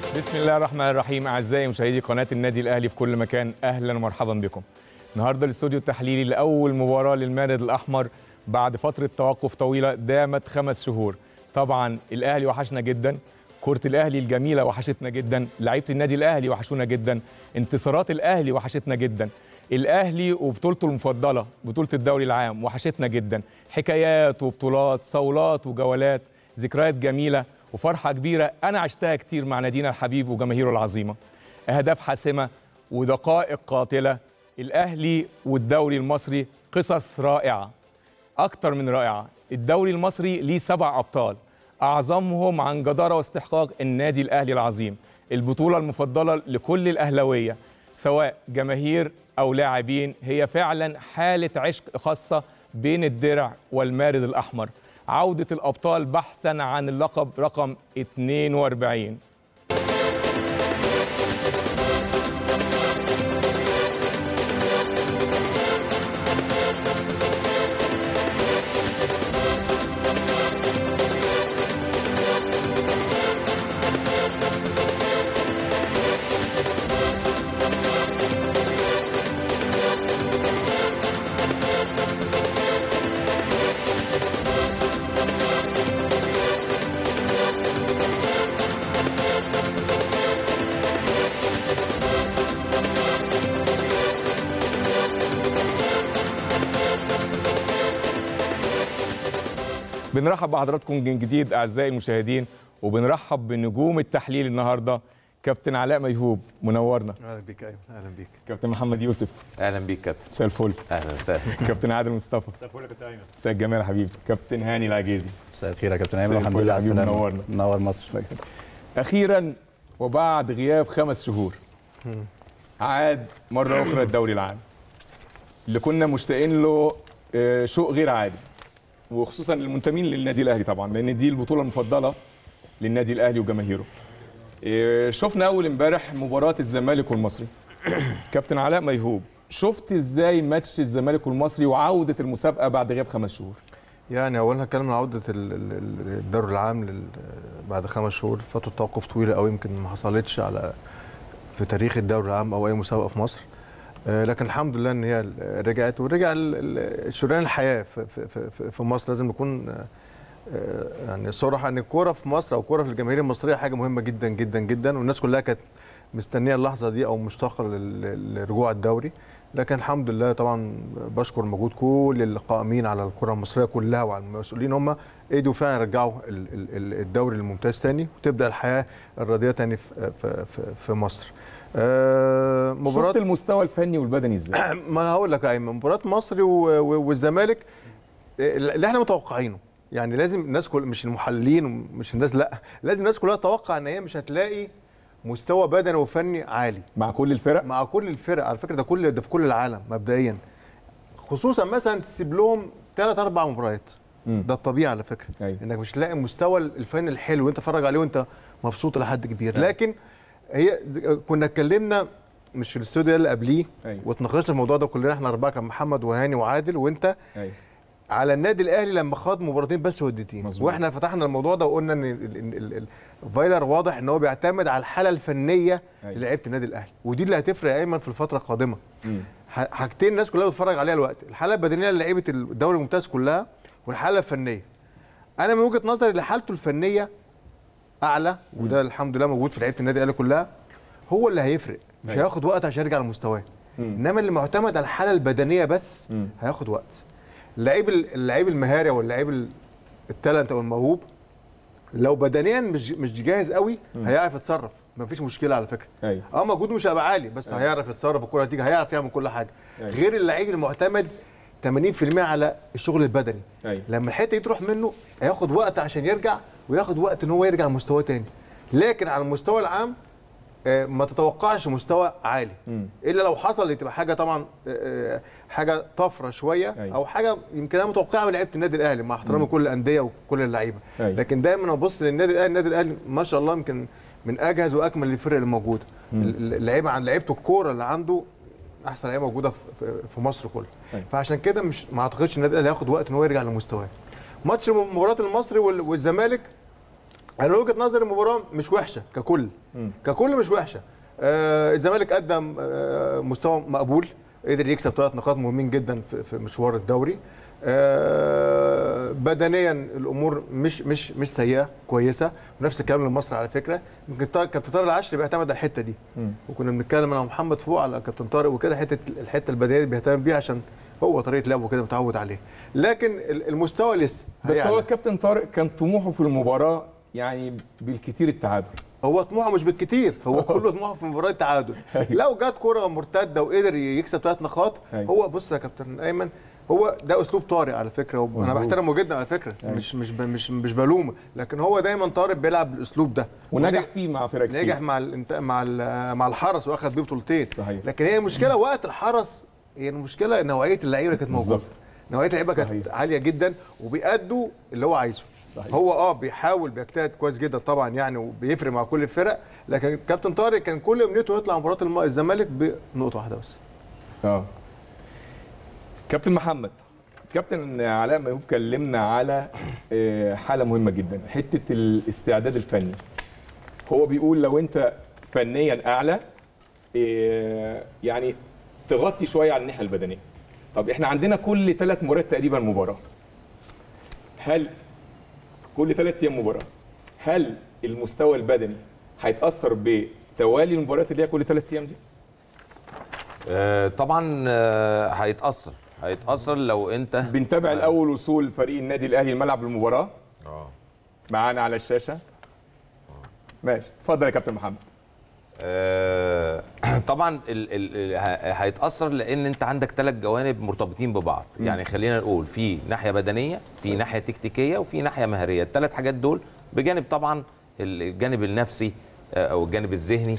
بسم الله الرحمن الرحيم اعزائي مشاهدي قناه النادي الاهلي في كل مكان اهلا ومرحبا بكم النهارده الاستوديو التحليلي لاول مباراه للمارد الاحمر بعد فتره توقف طويله دامت خمس شهور طبعا الاهلي وحشنا جدا كرة الاهلي الجميله وحشتنا جدا لعيبه النادي الاهلي وحشونا جدا انتصارات الاهلي وحشتنا جدا الاهلي وبطولته المفضله بطوله الدوري العام وحشتنا جدا حكايات وبطولات صولات وجولات ذكريات جميله وفرحه كبيره انا عشتها كتير مع نادينا الحبيب وجماهيره العظيمه اهداف حاسمه ودقائق قاتله الاهلي والدوري المصري قصص رائعه اكتر من رائعه الدوري المصري ليه سبع ابطال اعظمهم عن جداره واستحقاق النادي الاهلي العظيم البطوله المفضله لكل الاهلاويه سواء جماهير او لاعبين هي فعلا حاله عشق خاصه بين الدرع والمارد الاحمر عوده الابطال بحثا عن اللقب رقم 42 بنرحب بحضراتكم من جديد اعزائي المشاهدين وبنرحب بنجوم التحليل النهارده كابتن علاء ميهوب منورنا اهلا بيك ايمن اهلا بيك كابتن محمد يوسف اهلا بيك كابتن مساء الفل اهلا وسهلا كابتن عادل مصطفى مساء الفل يا كابتن ايمن مساء الجمال يا حبيبي كابتن هاني العجيزي مساء الخير يا كابتن مساء ايمن الحمد الفل لله يا على حبيبي، السلامه منورنا. منور مصر اخيرا وبعد غياب خمس شهور عاد مره اخرى الدوري العام اللي كنا مشتاقين له آه، شوق غير عادي وخصوصا المنتمين للنادي الاهلي طبعا لان دي البطوله المفضله للنادي الاهلي وجماهيره آه، شفنا اول امبارح مباراه الزمالك والمصري كابتن علاء ميهوب شفت ازاي ماتش الزمالك والمصري وعوده المسابقه بعد غياب خمس شهور يعني اولا هتكلم عن عوده ال- ال- ال- الدوري العام لل- بعد خمس شهور فتره توقف طويله قوي يمكن ما حصلتش على في تاريخ الدوري العام او اي مسابقه في مصر آه، لكن الحمد لله ان هي رجعت ورجع ال- ال- شريان الحياه في, في, في, في مصر لازم نكون آه، آه، يعني صراحه ان الكوره في مصر او الكوره في الجماهير المصريه حاجه مهمه جدا جدا جدا والناس كلها كانت مستنيه اللحظه دي او مشتاقه لل- لرجوع الدوري لكن الحمد لله طبعا بشكر مجهود كل القائمين على الكره المصريه كلها وعلى المسؤولين هم قدروا فعلا يرجعوا ال- ال- ال- الدوري الممتاز تاني وتبدا الحياه الرياضيه تاني في في في, في مصر. آه مباراه شفت المستوى الفني والبدني ازاي ما انا هقول لك يا ايمن مباراه مصر و- و- والزمالك اللي احنا متوقعينه يعني لازم الناس كل مش المحللين ومش الناس لا لازم الناس كلها تتوقع ان هي مش هتلاقي مستوى بدني وفني عالي مع كل الفرق مع كل الفرق على فكره ده كل ده في كل العالم مبدئيا خصوصا مثلا تسيب لهم ثلاث اربع مباريات مم. ده الطبيعي على فكره أيوة. انك مش تلاقي المستوى الفني الحلو وانت تتفرج عليه وانت مبسوط لحد كبير لكن هي ز- كنا اتكلمنا مش في الاستوديو اللي قبليه أيوة. واتناقشنا في الموضوع ده كلنا احنا اربعه كان محمد وهاني وعادل وانت ايوه على النادي الاهلي لما خاض مباراتين بس وديتين مظبوط. واحنا فتحنا الموضوع ده وقلنا ان ال- ال- ال- ال- فايلر واضح ان هو بيعتمد على الحاله الفنيه أيوة. للعيبه النادي الاهلي ودي اللي هتفرق يا ايمن في الفتره القادمه مم. ح- حاجتين الناس كلها بتتفرج عليها الوقت الحاله البدنيه للعيبه الدوري الممتاز كلها والحاله الفنيه انا من وجهه نظري اللي حالته الفنيه اعلى وده الحمد لله موجود في لعيبه النادي الاهلي كلها هو اللي هيفرق مش أيوة. هياخد وقت عشان يرجع لمستواه مم. انما اللي معتمد على الحاله البدنيه بس مم. هياخد وقت اللعيب اللعيب المهاري او اللعيب ال- التالنت او الموهوب لو بدنيا مش مش جاهز قوي هيعرف يتصرف مفيش مشكله على فكره ايوه اه مجهوده مش هيبقى عالي بس هيعرف يتصرف الكره هتيجي هيعرف يعمل كل حاجه أيوة. غير اللعيب المعتمد 80% على الشغل البدني ايوه لما الحته دي تروح منه هياخد وقت عشان يرجع وياخد وقت ان هو يرجع لمستواه تاني لكن على المستوى العام آه، ما تتوقعش مستوى عالي مم. الا لو حصل تبقى حاجه طبعا آه، آه، حاجه طفره شويه أيوة. او حاجه يمكن انا متوقعها من لعيبه النادي الاهلي مع احترامي كل الانديه وكل اللعيبه أيوة. لكن دايما ابص للنادي الاهلي النادي الاهلي ما شاء الله يمكن من اجهز واكمل الفرق اللي موجوده ال- اللعيبه عن لعيبته الكوره اللي عنده احسن لعيبه موجوده في- في مصر كلها أيوة. فعشان كده مش ما اعتقدش النادي الاهلي هياخد وقت ان هو يرجع لمستواه ماتش مباراه المصري وال- والزمالك انا وجهه نظري المباراه مش وحشه ككل مم. ككل مش وحشه آه الزمالك قدم آه مستوى مقبول قدر يكسب ثلاث نقاط مهمين جدا في, في مشوار الدوري آه بدنيا الامور مش مش مش سيئه كويسه ونفس الكلام لمصر على فكره يمكن طارق- كابتن طارق العشري بيعتمد على الحته دي مم. وكنا بنتكلم انا ومحمد فوق على كابتن طارق وكده حته الحته البدنيه دي بيهتم بيها عشان هو طريقه لعبه كده متعود عليه لكن ال- المستوى لسه بس هيعلى. هو الكابتن طارق كان طموحه في المباراه يعني بالكثير التعادل هو طموحه مش بالكتير هو كله طموحه في مباراه التعادل لو جت كره مرتده وقدر يكسب ثلاث نقاط أيوة. هو بص يا كابتن ايمن هو ده اسلوب طارق على فكره وانا مظبوط. بحترمه جدا على فكره أيوة. مش مش ب- مش مش بلومه لكن هو دايما طارق بيلعب بالاسلوب ده ونجح فيه مع فرق كتير نجح مع الانت... مع ال- مع الحرس واخد بيه بطولتين صحيح. لكن هي المشكله وقت الحرس هي المشكله نوعيه اللعيبه اللي كانت موجوده بالظبط. نوعيه اللعيبه كانت صحيح. عاليه جدا وبيأدوا اللي هو عايزه صحيح. هو اه بيحاول بيجتهد كويس جدا طبعا يعني وبيفرق مع كل الفرق لكن كابتن طارق كان كل امنيته يطلع مباراه الم- الزمالك بنقطه واحده بس اه كابتن محمد كابتن علاء ميهوب كلمنا على آه، حاله مهمه جدا حته الاستعداد الفني هو بيقول لو انت فنيا اعلى آه، يعني تغطي شويه على الناحيه البدنيه طب احنا عندنا كل ثلاث مباريات تقريبا مباراه هل كل ثلاث ايام مباراه هل المستوى البدني هيتاثر بتوالي المباريات اللي هي كل ثلاث ايام دي آه، طبعا آه، هيتاثر هيتاثر لو انت بنتابع الاول وصول فريق النادي الاهلي لملعب المباراه اه معانا على الشاشه ماشي اتفضل يا كابتن محمد آه، طبعا ال ال ال ه- هيتاثر لان انت عندك ثلاث جوانب مرتبطين ببعض يعني خلينا نقول في ناحيه بدنيه في ناحيه تكتيكيه وفي ناحيه مهاريه الثلاث حاجات دول بجانب طبعا الجانب النفسي آه، او الجانب الذهني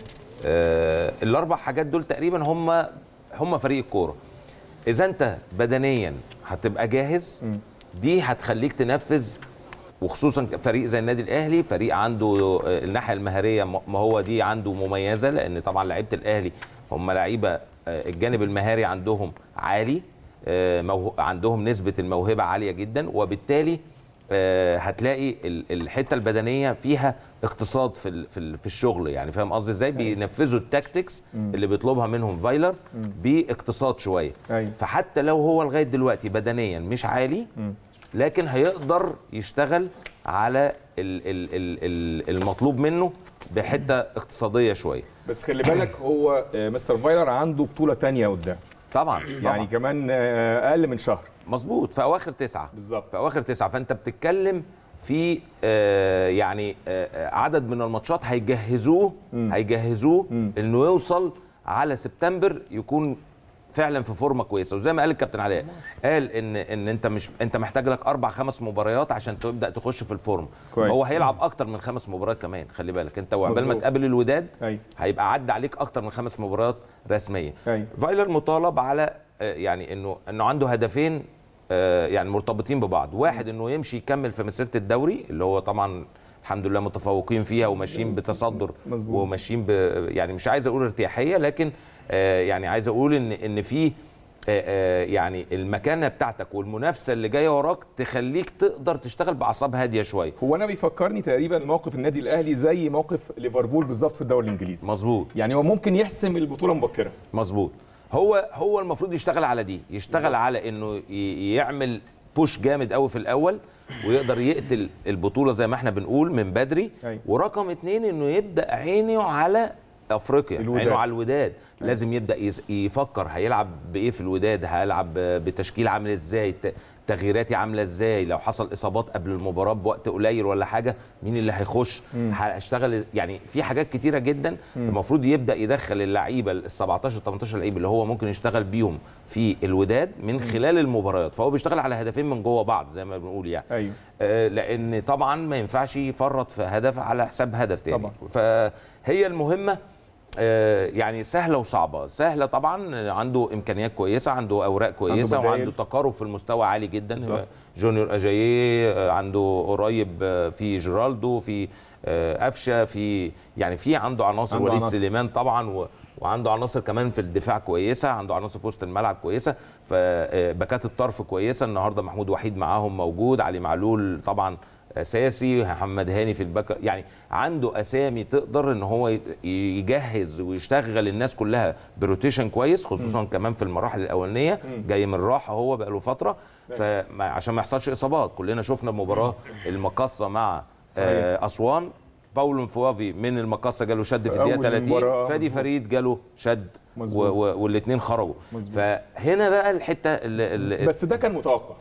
آه، الاربع حاجات دول تقريبا هم هم فريق الكوره اذا انت بدنيا هتبقى جاهز دي هتخليك تنفذ وخصوصا فريق زي النادي الاهلي فريق عنده آه، الناحيه المهاريه م- ما هو دي عنده مميزه لان طبعا لعيبه الاهلي هم لعيبه آه، الجانب المهاري عندهم عالي آه، موه- عندهم نسبه الموهبه عاليه جدا وبالتالي آه، هتلاقي ال- الحته البدنيه فيها اقتصاد في ال- في ال- في الشغل يعني فاهم قصدي ازاي بينفذوا التاكتكس اللي بيطلبها منهم فايلر باقتصاد شويه أيوة. فحتى لو هو لغايه دلوقتي بدنيا مش عالي لكن هيقدر يشتغل على ال ال ال ال المطلوب منه بحته اقتصاديه شويه بس خلي بالك هو آه، مستر فايلر عنده بطوله تانية قدام طبعا يعني يعني كمان آه، اقل من شهر مظبوط في اواخر تسعه بالظبط. في اواخر تسعه فانت بتتكلم في آه يعني آه عدد من الماتشات هيجهزوه هيجهزوه انه يوصل على سبتمبر يكون فعلا في فورمه كويسه وزي ما قال الكابتن علاء قال ان ان انت مش انت محتاج لك اربع خمس مباريات عشان تبدا تخش في الفورم كويس. هو هيلعب اكتر من خمس مباريات كمان خلي بالك انت وعقبال ما مظبوط. تقابل الوداد أيوة. هيبقى عدى عليك اكتر من خمس مباريات رسميه أيوة. فايلر مطالب على آه، يعني انه انه عنده هدفين آه، يعني مرتبطين ببعض واحد انه يمشي يكمل في مسيره الدوري اللي هو طبعا الحمد لله متفوقين فيها وماشيين بتصدر مظبوط. وماشيين ب يعني مش عايز اقول ارتياحيه لكن آه، يعني عايز اقول ان ان في آه، آه، يعني المكانه بتاعتك والمنافسه اللي جايه وراك تخليك تقدر تشتغل باعصاب هاديه شويه هو انا بيفكرني تقريبا موقف النادي الاهلي زي موقف ليفربول بالظبط في الدوري الانجليزي مظبوط يعني هو ممكن يحسم البطوله مبكرا مظبوط هو هو المفروض يشتغل على دي يشتغل بالظبط. على انه ي- يعمل بوش جامد قوي في الاول ويقدر يقتل البطوله زي ما احنا بنقول من بدري أيوة. ورقم اتنين انه يبدا عينه على افريقيا الوداد. عينه على الوداد لازم يبدا يس- يفكر هيلعب بايه في الوداد هيلعب ب- بتشكيل عامل ازاي ت- تغييراتي عامله ازاي لو حصل اصابات قبل المباراه بوقت قليل ولا حاجه مين اللي هيخش هشتغل يعني في حاجات كتيره جدا المفروض يبدا يدخل اللعيبه ال 17 18 لعيب اللي هو ممكن يشتغل بيهم في الوداد من خلال المباريات فهو بيشتغل على هدفين من جوه بعض زي ما بنقول يعني ايوه آه، لان طبعا ما ينفعش يفرط في هدف على حساب هدف تاني طبعا. فهي المهمه آه، يعني سهله وصعبه سهله طبعا عنده امكانيات كويسه عنده اوراق كويسه بدايل. وعنده تقارب في المستوى عالي جدا بالظبط. جونيور اجاييه آه، عنده قريب آه، في جيرالدو في آه، قفشه في يعني في عنده عناصر عنده وليد عناصر. سليمان طبعا و وعنده عناصر كمان في الدفاع كويسه عنده عناصر في وسط الملعب كويسه فباكات الطرف كويسه النهارده محمود وحيد معاهم موجود علي معلول طبعا اساسي محمد هاني في الباك يعني عنده اسامي تقدر ان هو ي- يجهز ويشتغل الناس كلها بروتيشن كويس خصوصا كمان في المراحل الاولانيه جاي من راحه هو بقى له فتره فعشان ما يحصلش اصابات كلنا شفنا مباراه المقصه مع آه، اسوان باولو مفوافي من المقصه جاله شد في أول الدقيقه المباراة، 30 فادي مظبوط. فريد جاله شد مظبوط. والاثنين خرجوا مظبوط. فهنا بقى الحته اللي, اللي بس ده كان متوقع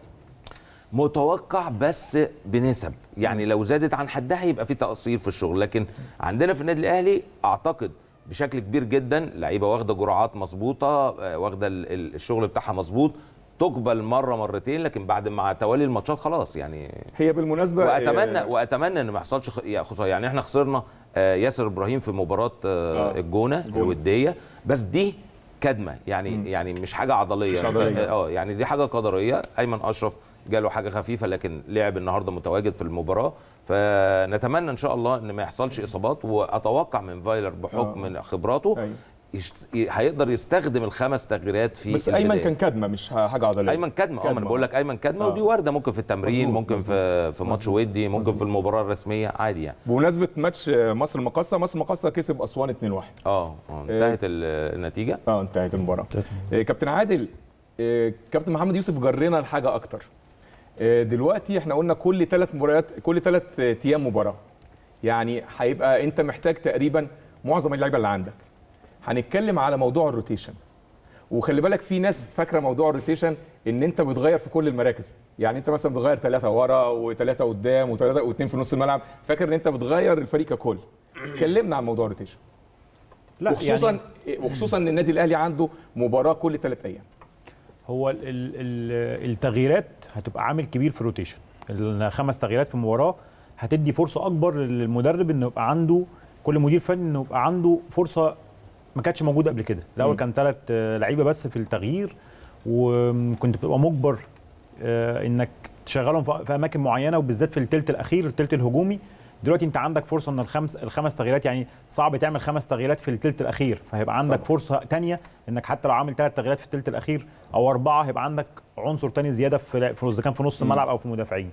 متوقع بس بنسب يعني لو زادت عن حدها يبقى في تقصير في الشغل لكن عندنا في النادي الاهلي اعتقد بشكل كبير جدا لعيبه واخده جرعات مظبوطه آه، واخده ال- ال- الشغل بتاعها مظبوط تقبل مره مرتين لكن بعد مع توالي الماتشات خلاص يعني هي بالمناسبه واتمنى آه، واتمنى ان ما يحصلش خ- يعني خصوصا يعني احنا خسرنا آه، ياسر ابراهيم في مباراه آه، آه. الجونه الجونة. الوديه بس دي كدمه يعني يعني مش حاجه عضليه مش عضلية. اه يعني دي حاجه قدريه ايمن اشرف جاله حاجه خفيفه لكن لعب النهارده متواجد في المباراه فنتمنى ان شاء الله ان ما يحصلش اصابات واتوقع من فايلر بحكم من خبراته أيوة. يشت... هيقدر يستخدم الخمس تغييرات في بس ايمن البداية. كان كدمه مش حاجه عضليه ايمن كدمه اه ما انا كدمة. بقول لك ايمن كدمه آه. ودي وارده ممكن في التمرين مظبوط، ممكن في في ماتش ودي ممكن في المباراه الرسميه عادي يعني بمناسبه ماتش آه، مصر المقاصه مصر المقاصه كسب اسوان 2-1 اه آه، انتهت ال- النتيجه اه انتهت المباراه آه، كابتن عادل آه، كابتن محمد يوسف جرينا لحاجه اكتر آه، دلوقتي احنا قلنا كل ثلاث مباريات كل ثلاث ايام مباراه يعني هيبقى انت محتاج تقريبا معظم اللعيبه اللي عندك هنتكلم على موضوع الروتيشن وخلي بالك في ناس فاكره موضوع الروتيشن ان انت بتغير في كل المراكز يعني انت مثلا بتغير ثلاثه ورا وثلاثه قدام وثلاثه واثنين في نص الملعب فاكر ان انت بتغير الفريق ككل كلمنا عن موضوع الروتيشن لا وخصوصا يعني وخصوصا ان النادي الاهلي عنده مباراه كل ثلاث ايام هو ال ال ال التغييرات هتبقى عامل كبير في الروتيشن الخمس تغييرات في المباراه هتدي فرصه اكبر للمدرب انه يبقى عنده كل مدير فني انه يبقى عنده فرصه ما كانتش موجوده قبل كده الاول مم. كان ثلاث لعيبه بس في التغيير وكنت بتبقى مجبر آه، انك تشغلهم في في اماكن معينه وبالذات في الثلث الاخير الثلث الهجومي دلوقتي انت عندك فرصه ان الخمس الخمس تغييرات يعني صعب تعمل خمس تغييرات في الثلث الاخير فهيبقى عندك طبعا. فرصه تانية انك حتى لو عامل ثلاث تغييرات في الثلث الاخير او اربعه هيبقى عندك عنصر تاني زياده في في- اذا كان في نص الملعب او في المدافعين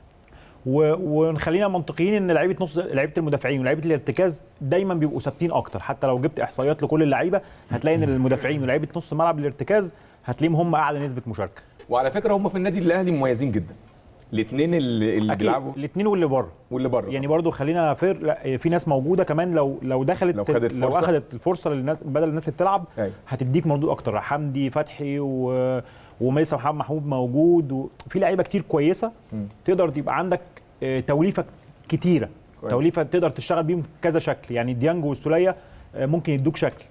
و- ونخلينا منطقيين ان لعيبه نص لعيبه المدافعين ولعيبه الارتكاز دايما بيبقوا ثابتين اكتر حتى لو جبت احصائيات لكل اللعيبه هتلاقي ان المدافعين ولعيبه نص الملعب الارتكاز هتلاقيهم هم اعلى نسبه مشاركه وعلى فكره هم في النادي الاهلي مميزين جدا الاثنين اللي, اللي بيلعبوا الاثنين واللي بره واللي بره يعني برضو خلينا فير لا في ناس موجوده كمان لو لو دخلت لو خدت لو فرصة. اخذت الفرصه للناس بدل الناس اللي بتلعب أيوة. هتديك مردود اكتر حمدي فتحي و ولسه محمد محمود موجود وفي لعيبه كتير كويسه مم. تقدر تبقى عندك آه، توليفه كتيره كويس. توليفه تقدر تشتغل بيهم كذا شكل يعني ديانجو والسوليه آه، ممكن يدوك شكل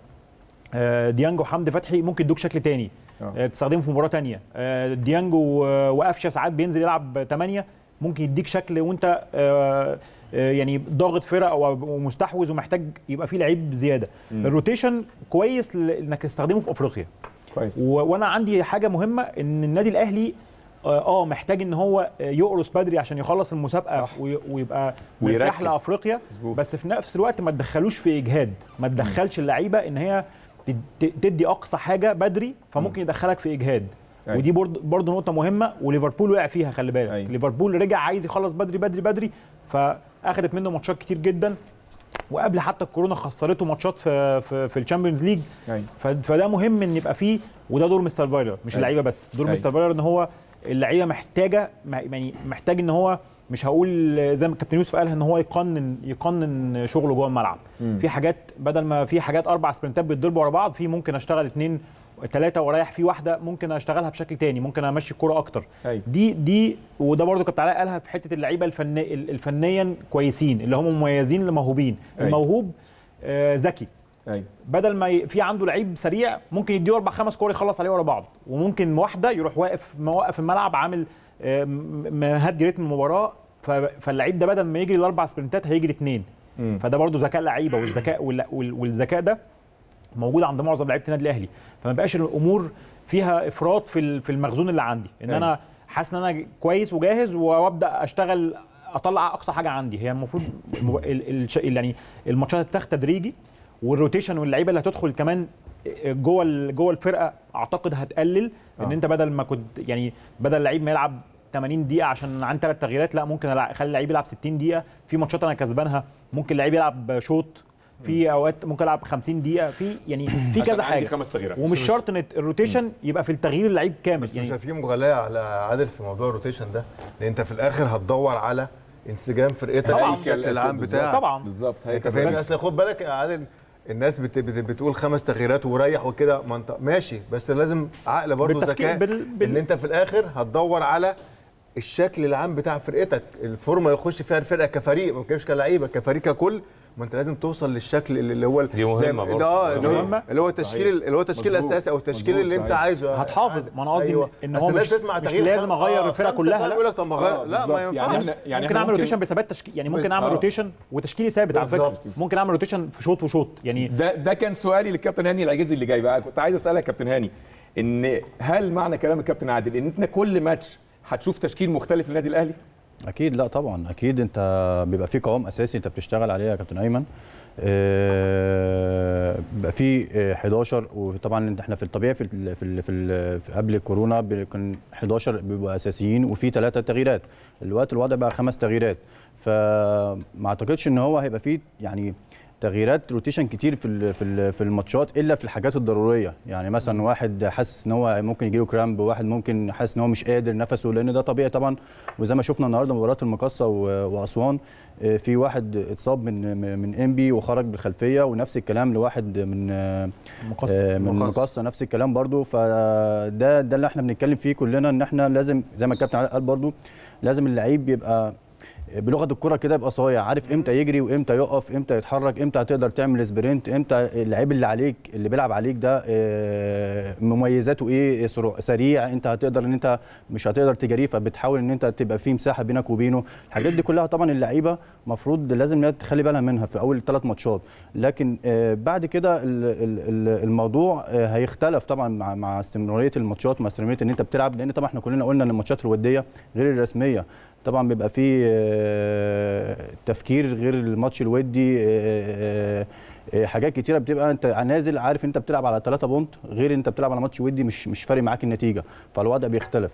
آه، ديانجو وحمدي فتحي ممكن يدوك شكل تاني آه. آه، تستخدمه في مباراه تانية آه، ديانجو و- وقفشه ساعات بينزل يلعب 8 ممكن يديك شكل وانت آه، آه، يعني ضاغط فرق او ومستحوذ ومحتاج يبقى فيه لعيب زياده مم. الروتيشن كويس ل- انك تستخدمه في افريقيا كويس و- وانا عندي حاجه مهمه ان النادي الاهلي اه آه، محتاج ان هو يقرص بدري عشان يخلص المسابقه صح. وي- ويبقى مرتاح ويركز. لافريقيا مظبوط. بس في نفس الوقت ما تدخلوش في اجهاد ما تدخلش اللعيبه ان هي تد- تدي اقصى حاجه بدري فممكن يدخلك في اجهاد أيوة. ودي برضه برضه نقطه مهمه وليفربول وقع فيها خلي بالك أيوة. ليفربول رجع عايز يخلص بدري بدري بدري فاخدت منه ماتشات كتير جدا وقبل حتى الكورونا خسرته ماتشات في في, في الشامبيونز ليج أيوة. ف- فده مهم ان يبقى فيه وده دور مستر فايلر مش أيوة. اللعيبه بس دور أيوة. مستر فايلر ان هو اللعيبه محتاجه مع- يعني محتاج ان هو مش هقول زي ما كابتن يوسف قال ان هو يقنن يقنن شغله جوه الملعب مم. في حاجات بدل ما في حاجات اربع سبرنتات بيتضربوا ورا بعض في ممكن اشتغل اثنين ثلاثه واريح في واحده ممكن اشتغلها بشكل تاني ممكن امشي الكوره اكتر أيوة. دي دي وده برضو كابتن علاء قالها في حته اللعيبه الفني الفنيا كويسين اللي هم مميزين اللي موهوبين أيوة. الموهوب آه، ذكي ايوه بدل ما ي... في عنده لعيب سريع ممكن يديه اربع خمس كور يخلص عليه ورا بعض وممكن واحده يروح واقف موقف الملعب عامل آه، م- مهدي رتم المباراه ف... فاللعيب ده بدل ما يجري الاربع سبرنتات هيجري اثنين مم. فده برضو ذكاء لعيبه والذكاء وال... وال... والذكاء ده موجود عند معظم لعيبه النادي الاهلي فما بقاش الامور فيها افراط في ال- في المخزون اللي عندي ان أيوة. انا حاسس ان انا كويس وجاهز وابدا اشتغل اطلع اقصى حاجه عندي هي المفروض الم- ال- ال- يعني الماتشات تتاخد تدريجي والروتيشن واللعيبه اللي هتدخل كمان جوه ال- جوه الفرقه اعتقد هتقلل ان آه. انت بدل ما كنت يعني بدل لعيب ما يلعب 80 دقيقه عشان عندي ثلاث تغييرات لا ممكن ألع- اخلي اللعيب يلعب 60 دقيقه في ماتشات انا كسبانها ممكن اللعيب يلعب شوط في اوقات ممكن العب 50 دقيقه في يعني في عشان كذا عندي حاجه خمس تغييرات ومش شرط ان الروتيشن يبقى في التغيير اللعيب كامل بس مش يعني في مغالاه على عادل في موضوع الروتيشن ده لان انت في الاخر هتدور على انسجام فرقتك طبعاً. الشكل العام بالظبط. بتاعك طبعا بالظبط انت هيك فاهمني بس. اصل خد بالك يا عادل الناس بت بت بتقول خمس تغييرات وريح وكده ما انت ماشي بس لازم عقل برضه بالتفكير- ذكاء بال- بال- ان انت في الاخر هتدور على الشكل العام بتاع فرقتك الفورمه اللي يخش فيها الفرقه كفريق ما بتكلمش كلعيبه كفريق ككل ما انت لازم توصل للشكل اللي اللي هو دي مهمة زي- برضه. اه اللي هو مهمة. اللي هو التشكيل صحيح. اللي هو التشكيل مظبوط. الاساسي او التشكيل مظبوط، اللي انت صحيح. عايزه هتحافظ ما انا قصدي أيوة. ان أصل هو الناس مش, تسمع مش تغيير لازم خم- اغير آه، الفرقه خمسة كلها بقى يقول لا لك طب ما غير آه، لا بالظبط. ما يعني ينفعش احنا يعني ممكن احنا اعمل روتيشن بثبات تشكيل يعني ممكن اعمل آه. روتيشن وتشكيلي ثابت على فكره بالظبط. ممكن اعمل روتيشن في شوط وشوط يعني ده ده كان سؤالي للكابتن هاني العجيزي اللي جاي بقى كنت عايز اسالك يا كابتن هاني ان هل معنى كلام الكابتن عادل ان انت كل ماتش هتشوف تشكيل مختلف للنادي الاهلي اكيد لا طبعا اكيد انت بيبقى في قوام اساسي انت بتشتغل عليه يا كابتن ايمن آه، بيبقى في آه، 11 وطبعا انت- احنا في الطبيعي في ال في, ال في, ال في قبل الكورونا بي- كان 11 بيبقوا اساسيين وفي ثلاثه تغييرات الوقت الوضع بقى خمس تغييرات فما اعتقدش ان هو هيبقى فيه يعني تغييرات روتيشن كتير في ال- في ال- في الماتشات الا في الحاجات الضروريه يعني مثلا واحد حاسس ان هو ممكن يجيله كرامب واحد ممكن حاسس ان هو مش قادر نفسه لان ده طبيعي طبعا وزي ما شفنا النهارده مباراه المقصه و- واسوان آه، في واحد اتصاب من من انبي وخرج بالخلفيه ونفس الكلام لواحد من آه، مقصر. آه، من مقصر. مقصه نفس الكلام برضو فده ده اللي احنا بنتكلم فيه كلنا ان احنا لازم زي ما الكابتن علاء قال برضو لازم اللعيب يبقى بلغه الكره كده يبقى صايع عارف امتى يجري وامتى يقف امتى يتحرك امتى هتقدر تعمل سبرنت امتى اللعيب اللي عليك اللي بيلعب عليك ده آه، مميزاته ايه سرع- سريع انت هتقدر ان انت مش هتقدر تجريه فبتحاول ان انت تبقى في مساحه بينك وبينه الحاجات دي كلها طبعا اللعيبه المفروض لازم إنها تخلي بالها منها في اول ثلاث ماتشات لكن آه، بعد كده ال- ال- ال- الموضوع آه، هيختلف طبعا مع مع استمراريه الماتشات مع استمراريه ان انت بتلعب لان طبعا احنا كلنا قلنا ان الماتشات الوديه غير الرسميه طبعا بيبقى فيه آه، تفكير غير الماتش الودي آه، آه، حاجات كتيره بتبقى انت نازل عارف انت بتلعب على 3 بونت غير انت بتلعب على ماتش ودي مش مش فارق معاك النتيجه فالوضع بيختلف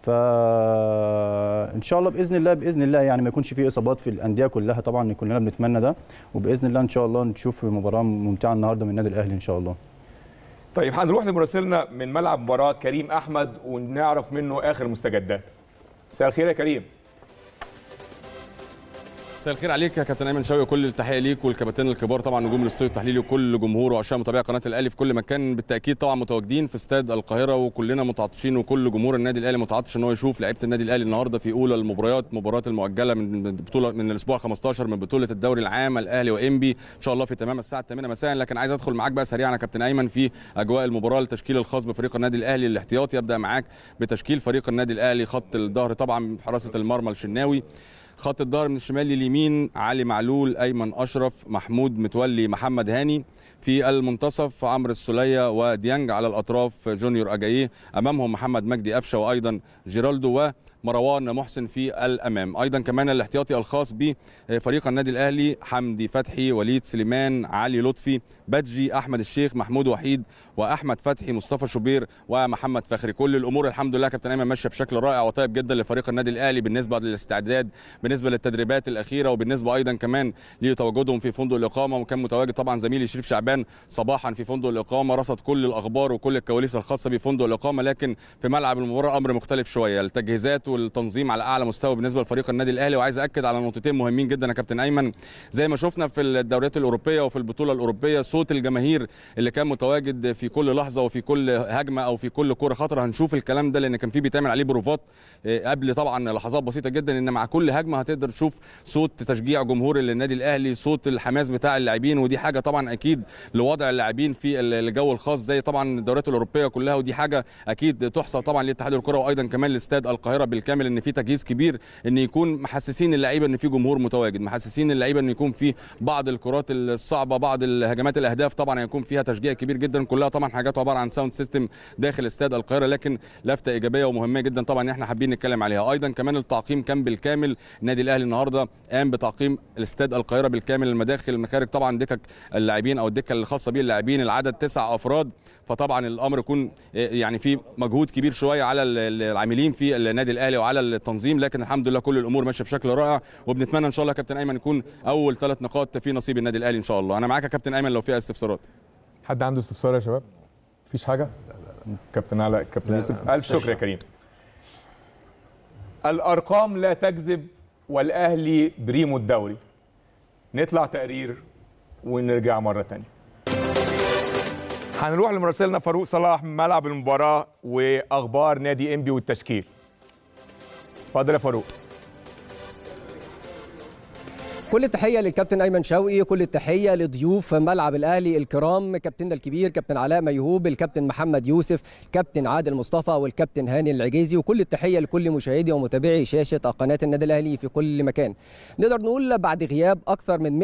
فان شاء الله باذن الله باذن الله يعني ما يكونش فيه اصابات في الانديه كلها طبعا كلنا بنتمنى ده وباذن الله ان شاء الله نشوف مباراه ممتعه النهارده من النادي الاهلي ان شاء الله طيب هنروح لمراسلنا من ملعب مباراه كريم احمد ونعرف منه اخر مستجدات مساء الخير يا كريم مساء الخير عليك يا كابتن ايمن شوقي كل التحيه ليك والكباتن الكبار طبعا نجوم الاستوديو التحليلي وكل جمهور وعشاق متابعي قناه الاهلي في كل مكان بالتاكيد طبعا متواجدين في استاد القاهره وكلنا متعطشين وكل جمهور النادي الاهلي متعطش ان هو يشوف لعيبه النادي الاهلي النهارده في اولى المباريات مباراه المؤجله من من بطوله من الاسبوع 15 من بطوله الدوري العام الاهلي وانبي ان شاء الله في تمام الساعه 8 مساء لكن عايز ادخل معاك بقى سريعا يا كابتن ايمن في اجواء المباراه التشكيل الخاص بفريق النادي الاهلي الاحتياطي يبدا معاك بتشكيل فريق النادي الاهلي خط الظهر طبعا بحراسه المرمى الشناوي خط الظهر من الشمال لليمين علي معلول ايمن اشرف محمود متولي محمد هاني في المنتصف عمرو السوليه وديانج على الاطراف جونيور اجاييه امامهم محمد مجدي قفشه وايضا جيرالدو ومروان محسن في الامام ايضا كمان الاحتياطي الخاص بفريق النادي الاهلي حمدي فتحي وليد سليمان علي لطفي بادجي احمد الشيخ محمود وحيد واحمد فتحي مصطفى شوبير ومحمد فخري كل الامور الحمد لله كابتن ايمن ماشيه بشكل رائع وطيب جدا لفريق النادي الاهلي بالنسبه للاستعداد بالنسبه للتدريبات الاخيره وبالنسبه ايضا كمان لتواجدهم في فندق الاقامه وكان متواجد طبعا زميلي شريف شعبان صباحا في فندق الاقامه رصد كل الاخبار وكل الكواليس الخاصه بفندق الاقامه لكن في ملعب المباراه امر مختلف شويه التجهيزات والتنظيم على اعلى مستوى بالنسبه لفريق النادي الاهلي وعايز اكد على نقطتين مهمين جدا يا كابتن ايمن زي ما شفنا في الدوريات الاوروبيه وفي البطوله الاوروبيه صوت الجماهير اللي كان متواجد في كل لحظه وفي كل هجمه او في كل كره خطره هنشوف الكلام ده لان كان في بيتعمل عليه بروفات آه، قبل طبعا لحظات بسيطه جدا ان مع كل هجمه هتقدر تشوف صوت تشجيع جمهور النادي الاهلي صوت الحماس بتاع اللاعبين ودي حاجه طبعا اكيد لوضع اللاعبين في ال- الجو الخاص زي طبعا الدوريات الاوروبيه كلها ودي حاجه اكيد تحصل طبعا لاتحاد الكره وايضا كمان لاستاد القاهره بالكامل ان في تجهيز كبير ان يكون محسسين اللعيبه ان في جمهور متواجد محسسين اللعيبه ان يكون في بعض الكرات الصعبه بعض الهجمات الاهداف طبعا هيكون فيها تشجيع كبير جدا كلها طبعا حاجات عباره عن ساوند سيستم داخل استاد القاهره لكن لفته ايجابيه ومهمه جدا طبعا ان احنا حابين نتكلم عليها ايضا كمان التعقيم كان بالكامل النادي الاهلي النهارده قام بتعقيم الاستاد القاهره بالكامل المداخل المخارج طبعا دكك اللاعبين او الدكه الخاصه باللاعبين العدد تسع افراد فطبعا الامر يكون يعني في مجهود كبير شويه على ال- العاملين في النادي الاهلي الاهلي وعلى التنظيم لكن الحمد لله كل الامور ماشيه بشكل رائع وبنتمنى ان شاء الله يا كابتن ايمن يكون اول ثلاث نقاط في نصيب النادي الاهلي ان شاء الله انا معاك يا كابتن ايمن لو فيها استفسارات حد عنده استفسار يا شباب مفيش حاجه كابتن علاء كابتن يوسف الف شكر يا كريم الارقام لا تكذب والاهلي بريمو الدوري نطلع تقرير ونرجع مره تانية هنروح لمراسلنا فاروق صلاح من ملعب المباراه واخبار نادي انبي والتشكيل اتفضل يا فاروق كل التحيه للكابتن ايمن شوقي كل التحيه لضيوف ملعب الاهلي الكرام كابتننا الكبير كابتن علاء ميهوب الكابتن محمد يوسف كابتن عادل مصطفى والكابتن هاني العجيزي وكل التحيه لكل مشاهدي ومتابعي شاشه قناه النادي الاهلي في كل مكان نقدر نقول بعد غياب اكثر من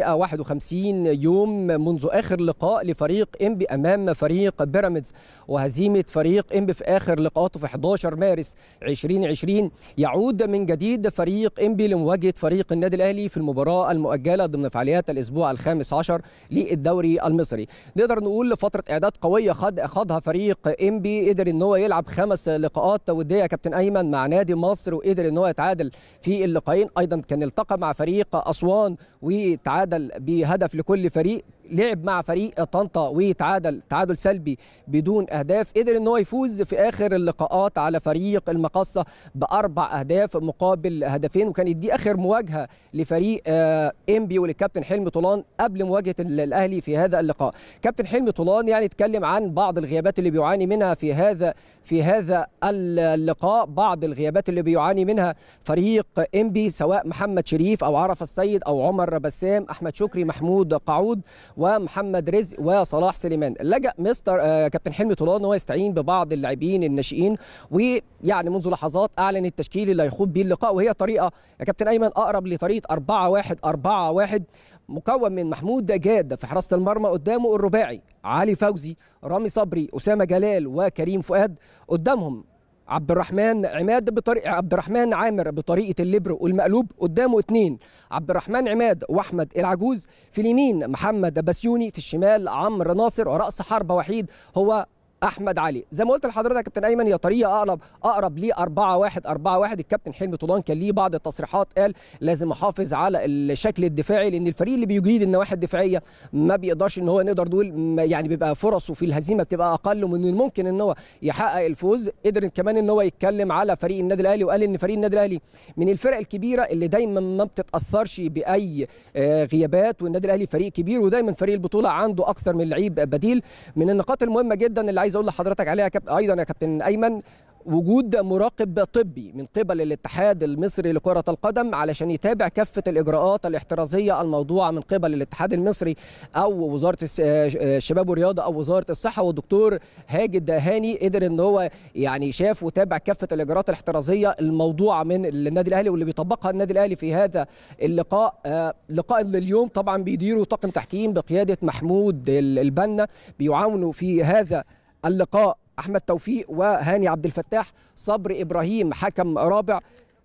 151 يوم منذ اخر لقاء لفريق انبي امام فريق بيراميدز وهزيمه فريق انبي في اخر لقاءاته في 11 مارس 2020 يعود من جديد فريق انبي لمواجهه فريق النادي الاهلي في المباراه المؤجله ضمن فعاليات الاسبوع الخامس عشر للدوري المصري نقدر نقول فتره اعداد قويه خد خاضها فريق انبي قدر ان هو يلعب خمس لقاءات وديه يا كابتن ايمن مع نادي مصر وقدر ان هو يتعادل في اللقاءين ايضا كان التقى مع فريق اسوان وتعادل بهدف لكل فريق لعب مع فريق طنطا وتعادل تعادل سلبي بدون اهداف قدر ان هو يفوز في اخر اللقاءات على فريق المقصه باربع اهداف مقابل هدفين وكانت دي اخر مواجهه لفريق انبي وللكابتن حلمي طولان قبل مواجهه الاهلي في هذا اللقاء كابتن حلمي طولان يعني اتكلم عن بعض الغيابات اللي بيعاني منها في هذا في هذا اللقاء بعض الغيابات اللي بيعاني منها فريق انبي سواء محمد شريف او عرف السيد او عمر بسام احمد شكري محمود قعود ومحمد رزق وصلاح سليمان لجأ مستر آه كابتن حلمي طولان ان هو يستعين ببعض اللاعبين الناشئين ويعني منذ لحظات اعلن التشكيل اللي هيخوض به اللقاء وهي طريقه يا كابتن ايمن اقرب لطريقه 4 1 4 1 مكون من محمود جاد في حراسه المرمى قدامه الرباعي علي فوزي رامي صبري اسامه جلال وكريم فؤاد قدامهم عبد الرحمن عماد بطريقه عبد الرحمن عامر بطريقه الليبرو والمقلوب قدامه اثنين عبد الرحمن عماد واحمد العجوز في اليمين محمد بسيوني في الشمال عمرو ناصر وراس حربه وحيد هو احمد علي زي ما قلت لحضرتك يا كابتن ايمن هي طريقه اقرب اقرب ل 4 1 4 1 الكابتن حلمي طولان كان ليه بعض التصريحات قال لازم احافظ على الشكل الدفاعي لان الفريق اللي بيجيد النواحي الدفاعيه ما بيقدرش ان هو نقدر نقول يعني بيبقى فرصه في الهزيمه بتبقى اقل ومن الممكن ان هو يحقق الفوز قدر كمان ان هو يتكلم على فريق النادي الاهلي وقال ان فريق النادي الاهلي من الفرق الكبيره اللي دايما ما بتتاثرش باي غيابات والنادي الاهلي فريق كبير ودايما فريق البطوله عنده اكثر من لعيب بديل من النقاط المهمه جدا اللي عايز اقول لحضرتك عليها كاب... ايضا يا كابتن ايمن وجود مراقب طبي من قبل الاتحاد المصري لكرة القدم علشان يتابع كافة الإجراءات الاحترازية الموضوعة من قبل الاتحاد المصري أو وزارة الشباب والرياضة أو وزارة الصحة والدكتور هاجد هاني قدر إن هو يعني شاف وتابع كافة الإجراءات الاحترازية الموضوعة من النادي الأهلي واللي بيطبقها النادي الأهلي في هذا اللقاء آه لقاء اليوم طبعا بيديروا طاقم تحكيم بقيادة محمود البنا بيعاونوا في هذا اللقاء احمد توفيق وهاني عبد الفتاح صبر ابراهيم حكم رابع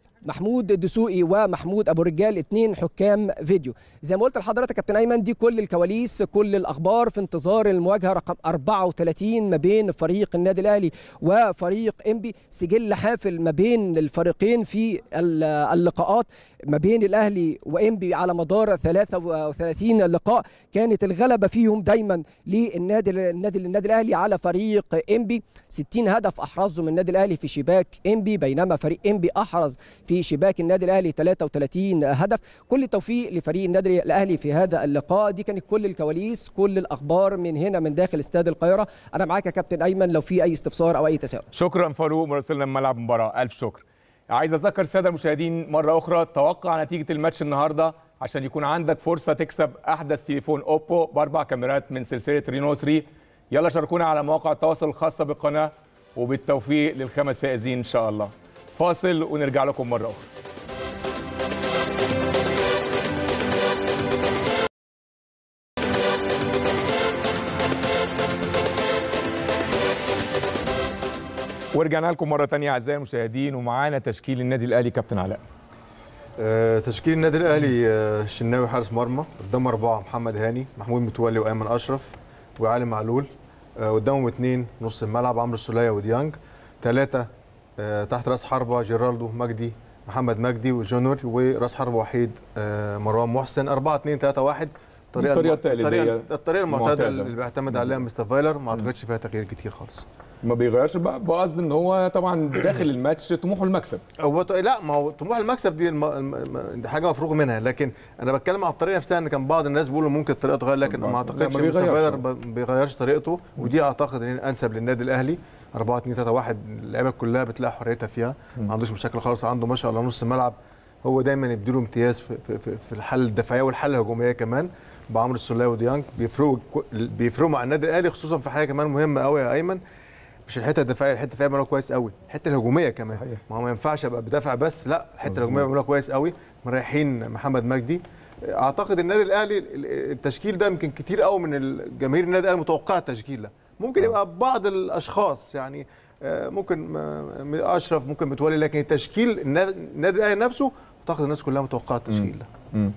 محمود الدسوقي ومحمود ابو رجال اثنين حكام فيديو زي ما قلت لحضرتك كابتن ايمن دي كل الكواليس كل الاخبار في انتظار المواجهه رقم 34 ما بين فريق النادي الاهلي وفريق انبي سجل حافل ما بين الفريقين في اللقاءات ما بين الاهلي وانبي على مدار 33 لقاء كانت الغلبه فيهم دايما للنادي النادي النادي الاهلي على فريق انبي 60 هدف احرزهم النادي الاهلي في شباك انبي بينما فريق انبي احرز في شباك النادي الاهلي 33 هدف كل التوفيق لفريق النادي الاهلي في هذا اللقاء دي كانت كل الكواليس كل الاخبار من هنا من داخل استاد القاهره انا معاك يا كابتن ايمن لو في اي استفسار او اي تساؤل شكرا فاروق مراسلنا من ملعب المباراه الف شكر عايز اذكر الساده المشاهدين مره اخرى توقع نتيجه الماتش النهارده عشان يكون عندك فرصه تكسب احدث تليفون اوبو باربع كاميرات من سلسله رينو 3 يلا شاركونا على مواقع التواصل الخاصه بالقناه وبالتوفيق للخمس فائزين ان شاء الله فاصل ونرجع لكم مره اخرى ورجعنا لكم مره ثانيه اعزائي المشاهدين ومعانا تشكيل النادي الاهلي كابتن علاء آه، تشكيل النادي الاهلي آه، الشناوي حارس مرمى قدام اربعه محمد هاني محمود متولي وايمن اشرف وعلي معلول آه، قدامهم اثنين نص الملعب عمرو السوليه وديانج ثلاثه آه، تحت راس حربه جيرالدو مجدي محمد مجدي وجونور وراس حربه وحيد آه، مروان محسن 4 2 3 1 دي الطريقة التقليدية الطريقه الطريقه المعتاده المعتادة. اللي بيعتمد عليها مستر فايلر ما اعتقدش فيها تغيير كتير خالص ما بيغيرش بقى بقصد ان هو طبعا داخل الماتش طموحه المكسب هو ط- لا ما هو طموح المكسب دي الم... الم... دي حاجه مفروغ منها لكن انا بتكلم على الطريقه نفسها ان كان بعض الناس بيقولوا ممكن الطريقه تتغير لكن لا، ما ما اعتقدش بيغيرش. مستر فايلر ما بيغيرش طريقته ودي اعتقد ان الانسب للنادي الاهلي 4 2 3 1 اللعيبه كلها بتلاقي حريتها فيها ما عندوش مشاكل خالص عنده ما شاء الله نص الملعب هو دايما يديله امتياز في, في, في, في الحل الدفاعيه والحل الهجوميه كمان بعمرو السوليه وديانج بيفرقوا كو- بيفرقوا مع النادي الاهلي خصوصا في حاجه كمان مهمه قوي يا ايمن مش الحته الدفاعيه الحته الدفاعيه بيعملوها كويس قوي الحته الهجوميه كمان صحيح. ما هو ما ينفعش ابقى بدافع بس لا الحته الهجوميه بيعملوها كويس قوي مريحين محمد مجدي اعتقد النادي الاهلي ال- التشكيل ده يمكن كتير قوي من الجماهير النادي الاهلي متوقعه التشكيل ده ممكن يبقى بعض الاشخاص يعني آه، ممكن آه، م- اشرف ممكن متولي لكن التشكيل النا- النادي الاهلي نفسه اعتقد الناس كلها متوقعه التشكيل ده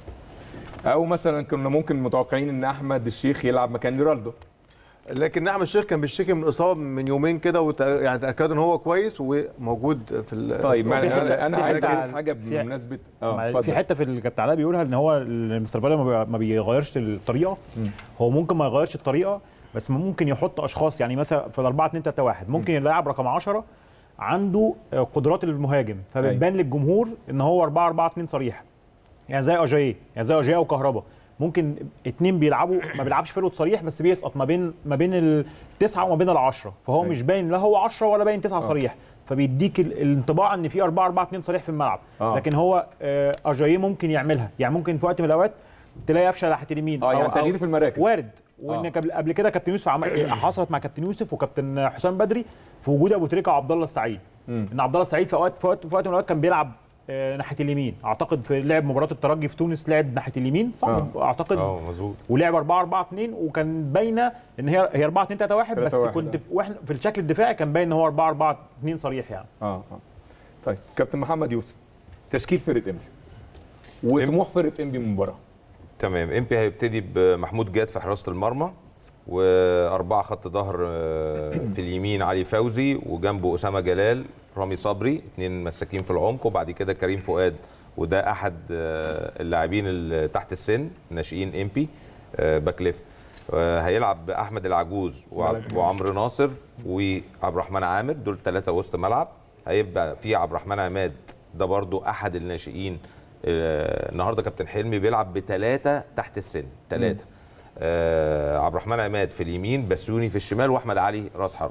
او مثلا كنا ممكن متوقعين ان احمد الشيخ يلعب مكان رونالدو لكن احمد الشيخ كان بيشتكي من اصابه من يومين كده وت... يعني تاكدوا ان هو كويس وموجود في ال... طيب ما في انا حتة- انا في عايز حتة اقول على- حاجه في- بمناسبه مع- اه اتفضل في حته في اللي كابتن علاء بيقولها ان هو ال- مستر فايلر ما بي- ما بيغيرش الطريقه هو ممكن ما يغيرش الطريقه بس ممكن يحط اشخاص يعني مثلا في ال 4 2 3 1 ممكن اللاعب رقم 10 عنده آه، قدرات المهاجم فبتبان للجمهور ان هو 4 4 2 صريح يعني زي اجاييه يعني زي اجاييه وكهربا ممكن اتنين بيلعبوا ما بيلعبش فيرود صريح بس بيسقط ما بين ما بين التسعه وما بين العشره فهو أيوة. مش باين لا هو 10 ولا باين تسعه صريح فبيديك ال- الانطباع ان في 4 4 2 صريح في الملعب آه. لكن هو آه، اجاييه ممكن يعملها يعني ممكن في وقت من الاوقات تلاقي قفشه ناحيه اليمين اه يعني أو- أو- تغيير في المراكز وارد وان آه. قبل قبل كده كابتن يوسف عمل حصلت مع كابتن يوسف وكابتن حسام بدري في وجود ابو تريكه وعبد الله السعيد مم. ان عبد الله السعيد في اوقات في وقت في وقت من الاوقات كان بيلعب آه، ناحيه اليمين اعتقد في لعب مباراه الترجي في تونس لعب ناحيه اليمين صح آه. اعتقد اه مظبوط ولعب 4 4 2 وكان باينه ان هي هي 4 2 3 1 بس 3-1 كنت آه. واحنا في الشكل الدفاعي كان باين ان هو 4 4 2 صريح يعني اه اه طيب كابتن محمد يوسف تشكيل فرقه انبي وطموح فرقه انبي من المباراه تمام امبي هيبتدي بمحمود جاد في حراسه المرمى واربعه خط ظهر آه، في اليمين علي فوزي وجنبه اسامه جلال رامي صبري اثنين مساكين في العمق وبعد كده كريم فؤاد وده احد آه، اللاعبين اللي تحت السن ناشئين امبي آه، باك ليفت آه، هيلعب احمد العجوز وعب- وعمرو ناصر وعبد الرحمن عامر دول ثلاثه وسط ملعب هيبقى في عبد الرحمن عماد ده برضو احد الناشئين آه، النهارده كابتن حلمي بيلعب بثلاثه تحت السن ثلاثه آه عبد الرحمن عماد في اليمين بسيوني في الشمال واحمد علي راس حرب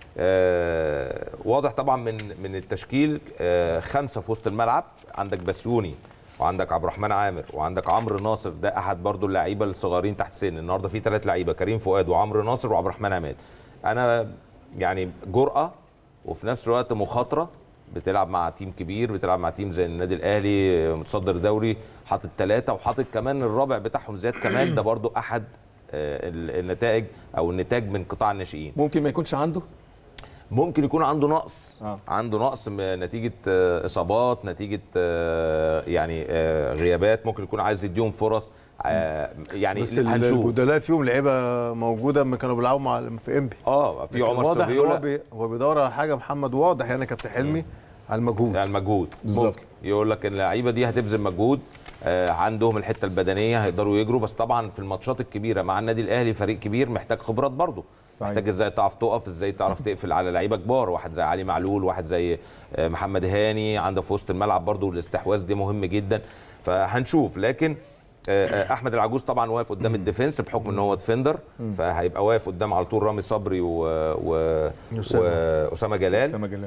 آه واضح طبعا من من التشكيل آه خمسه في وسط الملعب عندك بسيوني وعندك عبد الرحمن عامر وعندك عمرو ناصر ده احد برضو اللعيبه الصغيرين تحت السن النهارده في ثلاث لعيبه كريم فؤاد وعمرو ناصر وعبد الرحمن عماد انا يعني جرأه وفي نفس الوقت مخاطره بتلعب مع تيم كبير بتلعب مع تيم زي النادي الاهلي متصدر دوري حاطط ثلاثه وحاطط كمان الرابع بتاعهم زياد كمال ده برضو احد آه، ال- النتائج او النتاج من قطاع الناشئين ممكن ما يكونش عنده ممكن يكون عنده نقص آه. عنده نقص م- نتيجه آه، اصابات نتيجه آه، يعني آه، غيابات ممكن يكون عايز يديهم فرص آه، يعني بس هنشوف البدلاء فيهم لعيبه موجوده ما كانوا بيلعبوا مع في انبي اه في لكن عمر واضح إن هو, سوفيولا بي هو بيدور على حاجه محمد واضح يعني كابتن حلمي على المجهود يعني المجهود بالظبط. ممكن يقول لك ان اللعيبه دي هتبذل مجهود آه، عندهم الحته البدنيه هيقدروا يجروا بس طبعا في الماتشات الكبيره مع النادي الاهلي فريق كبير محتاج خبرات برضه صحيح. محتاج ازاي تعرف تقف ازاي تعرف تقفل على لعيبه كبار واحد زي علي معلول واحد زي آه، محمد هاني عنده في وسط الملعب برضه الاستحواذ دي مهم جدا فهنشوف لكن آه، آه، احمد العجوز طبعا واقف قدام الديفنس بحكم ان هو ديفندر فهيبقى واقف قدام على طول رامي صبري و... و... أسامة. واسامه جلال اسامه جلال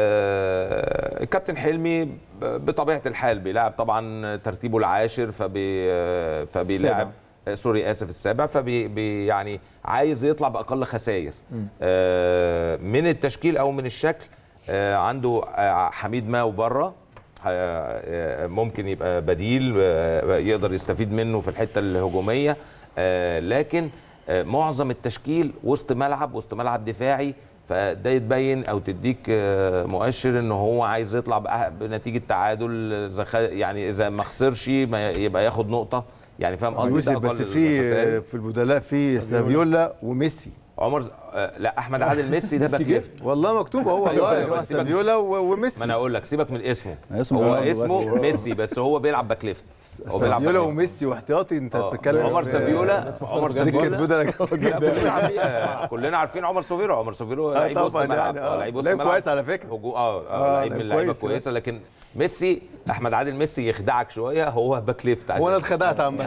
آه، الكابتن حلمي ب- بطبيعه الحال بيلعب طبعا ترتيبه العاشر فبي آه، فبيلعب آه، سوري اسف السابع فبي بي يعني عايز يطلع باقل خسائر آه، من التشكيل او من الشكل آه، عنده آه، حميد ماو بره آه، ممكن يبقى بديل آه، يقدر يستفيد منه في الحته الهجوميه آه، لكن آه، معظم التشكيل وسط ملعب وسط ملعب دفاعي فده يتبين او تديك آه، مؤشر ان هو عايز يطلع بأه- بنتيجه تعادل إذا خ- يعني اذا ما خسرش ما يبقى ياخد نقطه يعني فاهم قصدي يوسف ده بس أقل في الخسائر. في البدلاء في سافيولا وميسي عمر آه لا احمد عادل ميسي ده ميسي باك جه؟ ليفت والله مكتوب اهو والله يا جماعه بس سيبك- سافيولا و- ما وميسي انا اقول لك سيبك من اسمه اسمه هو رونالدو اسمه بس. ميسي بس هو بيلعب باك ليفت هو بيلعب سافيولا باك ليفت. وميسي واحتياطي انت آه. بتتكلم عمر في- سافيولا عمر دي سافيولا الكدبوده انا جامده لا، جدا كلنا عارفين كلنا عارفين عمر سوفيرو عمر سوفيرو آه، لعيب وسط طبعاً ملعب يعني، آه، آه. لعيب وسط لعيب ملعب كويس على فكرة. هجو- اه آه، اه لعيب من لعيب اللعيبه كويس، كويسه لكن ميسي احمد عادل ميسي يخدعك شويه هو باك ليفت هو انا عشان اتخدعت عامه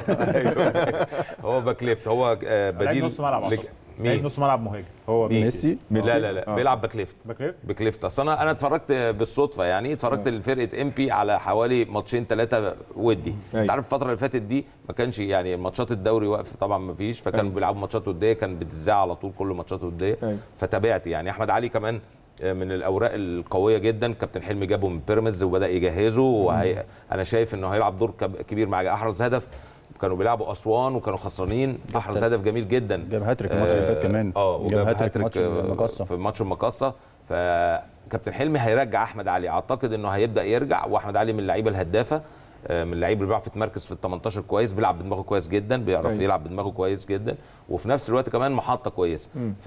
هو باك ليفت هو آه، لعيب بديل نص ملعب لك- أعتقد. لعيب مين نص ملعب مهاجم هو مين؟ ميسي ميسي لا لا لا آه. بيلعب باك ليفت باك ليفت باك ليفت اصل انا انا اتفرجت بالصدفه يعني اتفرجت لفرقه ام بي على حوالي ماتشين ثلاثه ودي أيوة. انت عارف الفتره اللي فاتت دي ما كانش يعني ماتشات الدوري واقف طبعا ما فيش فكانوا أيوة. بيلعبوا ماتشات وديه كان بتذاع على طول كل ماتشات وديه أيوة. فتابعت يعني احمد علي كمان من الاوراق القويه جدا كابتن حلمي جابه من بيراميدز وبدا يجهزه وهي انا شايف انه هيلعب دور كب- كبير مع احرز هدف كانوا بيلعبوا اسوان وكانوا خسرانين احرز هدف جميل جدا جاب هاتريك الماتش اللي فات كمان اه جاب وجاب هاتريك هاتريك ماتش آه، المقصة. في ماتش المقصه فكابتن حلمي هيرجع احمد علي اعتقد انه هيبدا يرجع واحمد علي من اللعيبه الهدافه آه، من اللعيبه اللي بيعرف يتمركز في ال 18 كويس بيلعب بدماغه كويس جدا بيعرف أيوة. يلعب بدماغه كويس جدا وفي نفس الوقت كمان محطه كويسه ف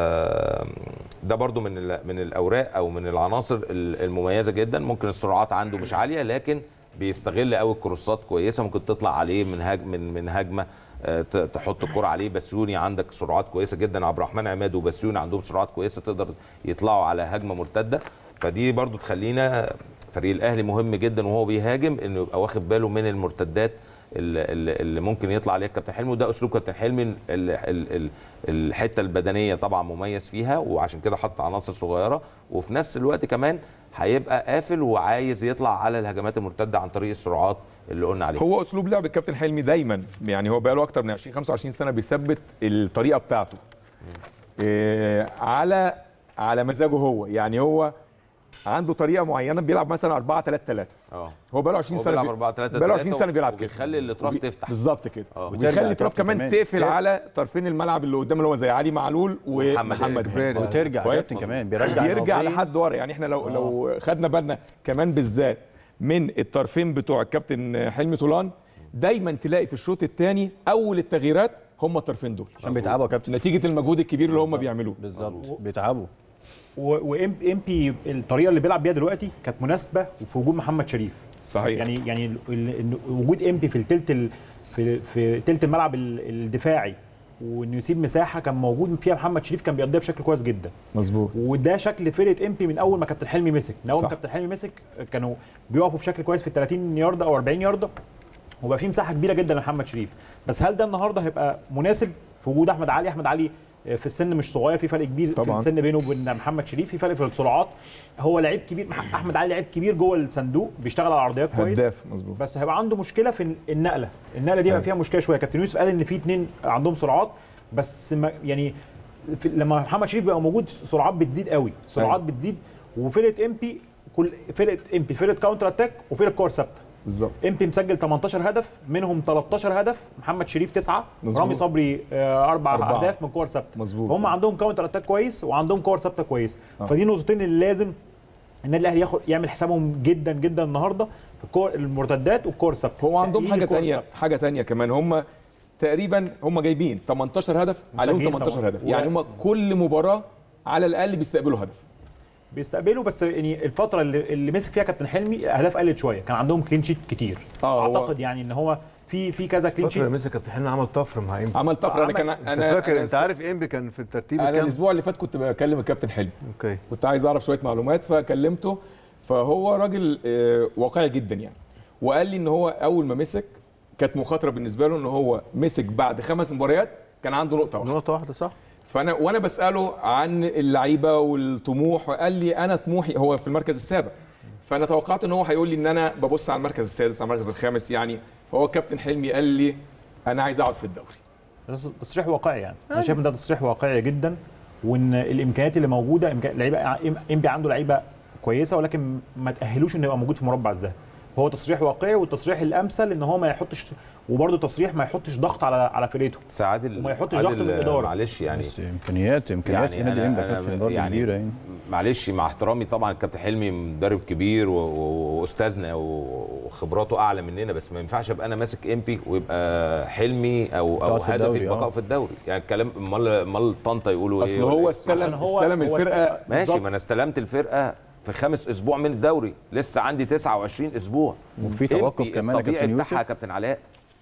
ده برضو من ال- من الاوراق او من العناصر ال- المميزه جدا ممكن السرعات عنده مش عاليه لكن بيستغل قوي الكروسات كويسه ممكن تطلع عليه من هاج من من هجمه آه، ت- تحط الكرة عليه بسيوني عندك سرعات كويسه جدا عبد الرحمن عماد وبسيوني عندهم سرعات كويسه تقدر يطلعوا على هجمه مرتده فدي برضو تخلينا فريق الاهلي مهم جدا وهو بيهاجم انه يبقى واخد باله من المرتدات اللي, اللي- اللي ممكن يطلع عليها كابتن حلمي وده اسلوب كابتن حلمي ال- ال- ال- الحته البدنيه طبعا مميز فيها وعشان كده حط عناصر صغيره وفي نفس الوقت كمان هيبقى قافل وعايز يطلع على الهجمات المرتده عن طريق السرعات اللي قلنا عليها هو اسلوب لعب الكابتن حلمي دايما يعني هو بقى له اكتر من 20 25 سنه بيثبت الطريقه بتاعته إيه على على مزاجه هو يعني هو عنده طريقه معينه بيلعب مثلا 4 3 3 اه هو بقى له 20 هو سنه بيلعب بي- 4 3 بقى له 20 سنه بيلعب كده وبيخلي الاطراف وبي- تفتح بالظبط كده آه. وبيخلي وترجع الاطراف كابتن كمان كمان. تقفل على طرفين الملعب اللي قدام اللي هو زي علي معلول ومحمد إجباري. هاني. وترجع كويس؟ كابتن كمان بيرجع بيرجع النظرية. لحد ورا يعني احنا لو لو خدنا بالنا كمان بالذات من الطرفين بتوع الكابتن حلمي طولان دايما تلاقي في الشوط الثاني اول التغييرات هم الطرفين دول عشان بيتعبوا يا كابتن نتيجه المجهود الكبير اللي هم بيعملوه بالظبط بيتعبوا وام ام بي الطريقه اللي بيلعب بيها دلوقتي كانت مناسبه وفي وجود محمد شريف صحيح يعني يعني ال- ال- إن وجود ام بي في التلت ال- في في تلت الملعب ال- الدفاعي وانه يسيب مساحه كان موجود فيها محمد شريف كان بيقضيها بشكل كويس جدا مظبوط وده شكل فرقه ام بي من اول ما كابتن حلمي مسك من اول ما صح. كابتن حلمي مسك كانوا بيقفوا بشكل كويس في ال 30 يارده او 40 يارده وبقى في مساحه كبيره جدا لمحمد شريف بس هل ده النهارده هيبقى مناسب في وجود احمد علي احمد علي في السن مش صغير في فرق كبير طبعاً. في السن بينه وبين محمد شريف في فرق في السرعات هو لعيب كبير مح- احمد علي لعيب كبير جوه الصندوق بيشتغل على العرضيات كويس هداف مظبوط بس هيبقى عنده مشكله في النقله النقله دي أيوة. بقى فيها مشكله شويه كابتن يوسف قال ان في اتنين عندهم سرعات بس ما يعني في لما محمد شريف بيبقى موجود سرعات بتزيد قوي سرعات أيوة. بتزيد وفرقه ام بي كل فرقه ام بي فرقه كاونتر اتاك وفرقه كور ثابته بالظبط ام بي مسجل 18 هدف منهم 13 هدف محمد شريف تسعه مظبوط. رامي صبري آه، اربع أربعة. اهداف من كور ثابته مظبوط. هم عندهم كاونتر اتاك كويس وعندهم كور ثابته كويس آه. فدي نقطتين اللي لازم النادي الاهلي ياخد يعمل حسابهم جدا جدا النهارده في الكور المرتدات والكور الثابته هو عندهم تقليل حاجه الكور تانية الثابتة. حاجه تانية كمان هم تقريبا هم جايبين 18 هدف عليهم مسجلين 18 هدف طبعاً. يعني هم كل مباراه على الاقل بيستقبلوا هدف بيستقبلوا بس يعني الفتره اللي, اللي مسك فيها كابتن حلمي الاهداف قلت شويه كان عندهم كلين شيت كتير آه، هو- اعتقد يعني ان هو في في كذا كلين الفتره اللي شيت مسك كابتن حلمي عمل طفره مع انبي عمل طفره انا عمل- كان انت انا فاكر أنا انت عارف انبي كان في الترتيب انا الكام الاسبوع اللي فات كنت بكلم الكابتن حلمي اوكي كنت عايز اعرف شويه معلومات فكلمته فهو راجل آه، واقعي جدا يعني وقال لي ان هو اول ما مسك كانت مخاطره بالنسبه له ان هو مسك بعد خمس مباريات كان عنده نقطه واحده نقطه واحده صح فانا وانا بساله عن اللعيبه والطموح قال لي انا طموحي هو في المركز السابع فانا توقعت ان هو هيقول لي ان انا ببص على المركز السادس على المركز الخامس يعني فهو كابتن حلمي قال لي انا عايز اقعد في الدوري ده تصريح واقعي يعني انا شايف ان ده تصريح واقعي جدا وان الامكانيات اللي موجوده إمكان- لعيبه انبي عنده لعيبه كويسه ولكن ما تاهلوش انه يبقى موجود في مربع الذهبي هو تصريح واقعي والتصريح الامثل ان هو ما يحطش وبرده تصريح ما يحطش ضغط على على فرقته ساعات ال- وما يحطش عادل، ضغط من الإدارة. معلش يعني بس امكانيات امكانيات يعني نادي أنا- انبي أنا كابتن برضه يعني كبيره يعني معلش مع احترامي طبعا الكابتن حلمي مدرب كبير و- و- واستاذنا و- وخبراته اعلى مننا بس ما ينفعش ابقى انا ماسك امبي ويبقى حلمي او او تقعد في هدفي الدوري، البقاء آه. في الدوري يعني الكلام امال امال طنطا يقولوا اصل ايه هو ولا إيه؟ استلم عشان هو- استلم هو الفرقه استلم- ماشي بالظبط. ما انا استلمت الفرقه في خمس اسبوع من الدوري لسه عندي 29 اسبوع وفي توقف إمبي كمان يا الطبيعي كابتن بتاعها يا يوسف كابتن علاء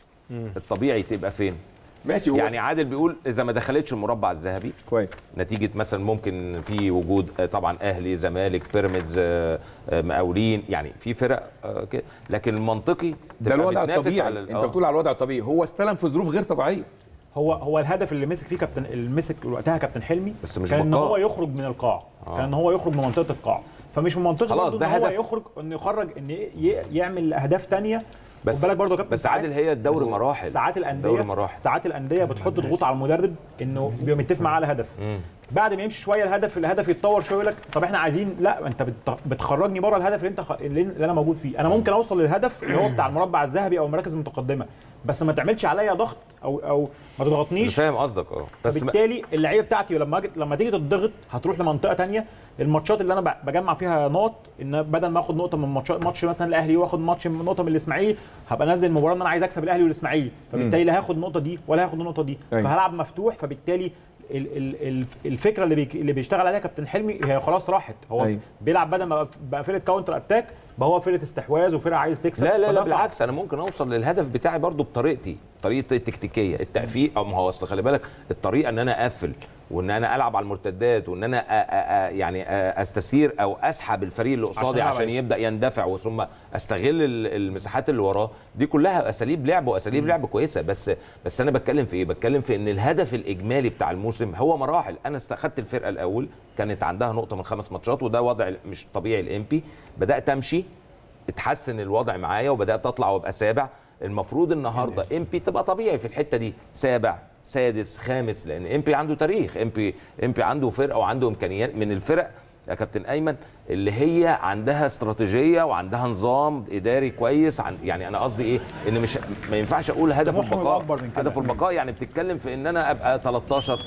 الطبيعي تبقى فين ماشي هو يعني عادل بيقول اذا ما دخلتش المربع الذهبي كويس نتيجه مثلا ممكن في وجود آه، طبعا اهلي زمالك بيراميدز آه، آه، مقاولين يعني في فرق آه، كده لكن المنطقي ده تبقى الوضع بتنافس الطبيعي على ال- انت آه. بتقول على الوضع الطبيعي هو استلم في ظروف غير طبيعيه هو هو الهدف اللي مسك فيه كابتن اللي مسك وقتها كابتن حلمي بس مش كان ان بقاء. هو يخرج من القاع آه. كان ان هو يخرج من منطقه القاع فمش من منطقه خلاص، برضه ده ان هو هدف. يخرج انه يخرج ان ي- يعمل اهداف تانية بس خد بالك برضه يا كابتن بس عادل ساعات- هي الدوري مراحل ساعات الانديه الدوري مراحل ساعات الانديه بتحط ضغوط على المدرب انه بيبقى متفق معاه على هدف مم. بعد ما يمشي شويه الهدف الهدف يتطور شويه يقول لك طب احنا عايزين لا انت بت- بتخرجني بره الهدف اللي انت خ... اللي اللي انا موجود فيه انا ممكن اوصل للهدف اللي هو بتاع المربع الذهبي او المراكز المتقدمه بس ما تعملش عليا ضغط او او ما انا تضغطنيش فاهم قصدك اه بس ما- فبالتالي اللعيبه بتاعتي لما أجي لما تيجي تضغط هتروح لمنطقه تانية الماتشات اللي انا ب- بجمع فيها نقط ان بدل ما اخد نقطه من ماتش ماتش مثلا الاهلي واخد ماتش من نقطه من الاسماعيلي هبقى نازل المباراه ان انا عايز اكسب الاهلي والاسماعيلي فبالتالي لا هاخد النقطه دي ولا هاخد النقطه دي أيوة. فهلعب مفتوح فبالتالي ال- ال- ال- الفكره اللي بيك- اللي بيشتغل عليها كابتن حلمي هي خلاص راحت هو أيوة. بيلعب بدل ما بقى فرقه كاونتر اتاك بقى هو فرقه استحواذ وفرقه عايز تكسب لا لا فده لا صعب. بالعكس انا ممكن اوصل للهدف بتاعي برضو بطريقتي طريقتي التكتيكيه التقفيل او ما هو اصل خلي بالك الطريقه ان انا اقفل وان انا العب على المرتدات وان انا أ أ أ يعني أ استثير او اسحب الفريق اللي قصادي عشان عشان ألعب. يبدا يندفع ثم استغل ال- المساحات اللي وراه دي كلها اساليب لعب واساليب لعب كويسه بس بس انا بتكلم في ايه بتكلم في ان الهدف الاجمالي بتاع الموسم هو مراحل انا استخدت الفرقه الاول كانت عندها نقطه من خمس ماتشات وده وضع مش طبيعي الامبي بدات امشي اتحسن الوضع معايا وبدات اطلع وابقى سابع المفروض النهارده امبي تبقى طبيعي في الحته دي سابع سادس خامس لان امبي عنده تاريخ امبي امبي عنده فرقه وعنده امكانيات من الفرق يا كابتن ايمن اللي هي عندها استراتيجيه وعندها نظام اداري كويس عن يعني انا قصدي ايه ان مش ما ينفعش اقول هدف طموحهم يبقى البقاء أكبر من كده. هدف البقاء يعني بتتكلم في ان انا ابقى 13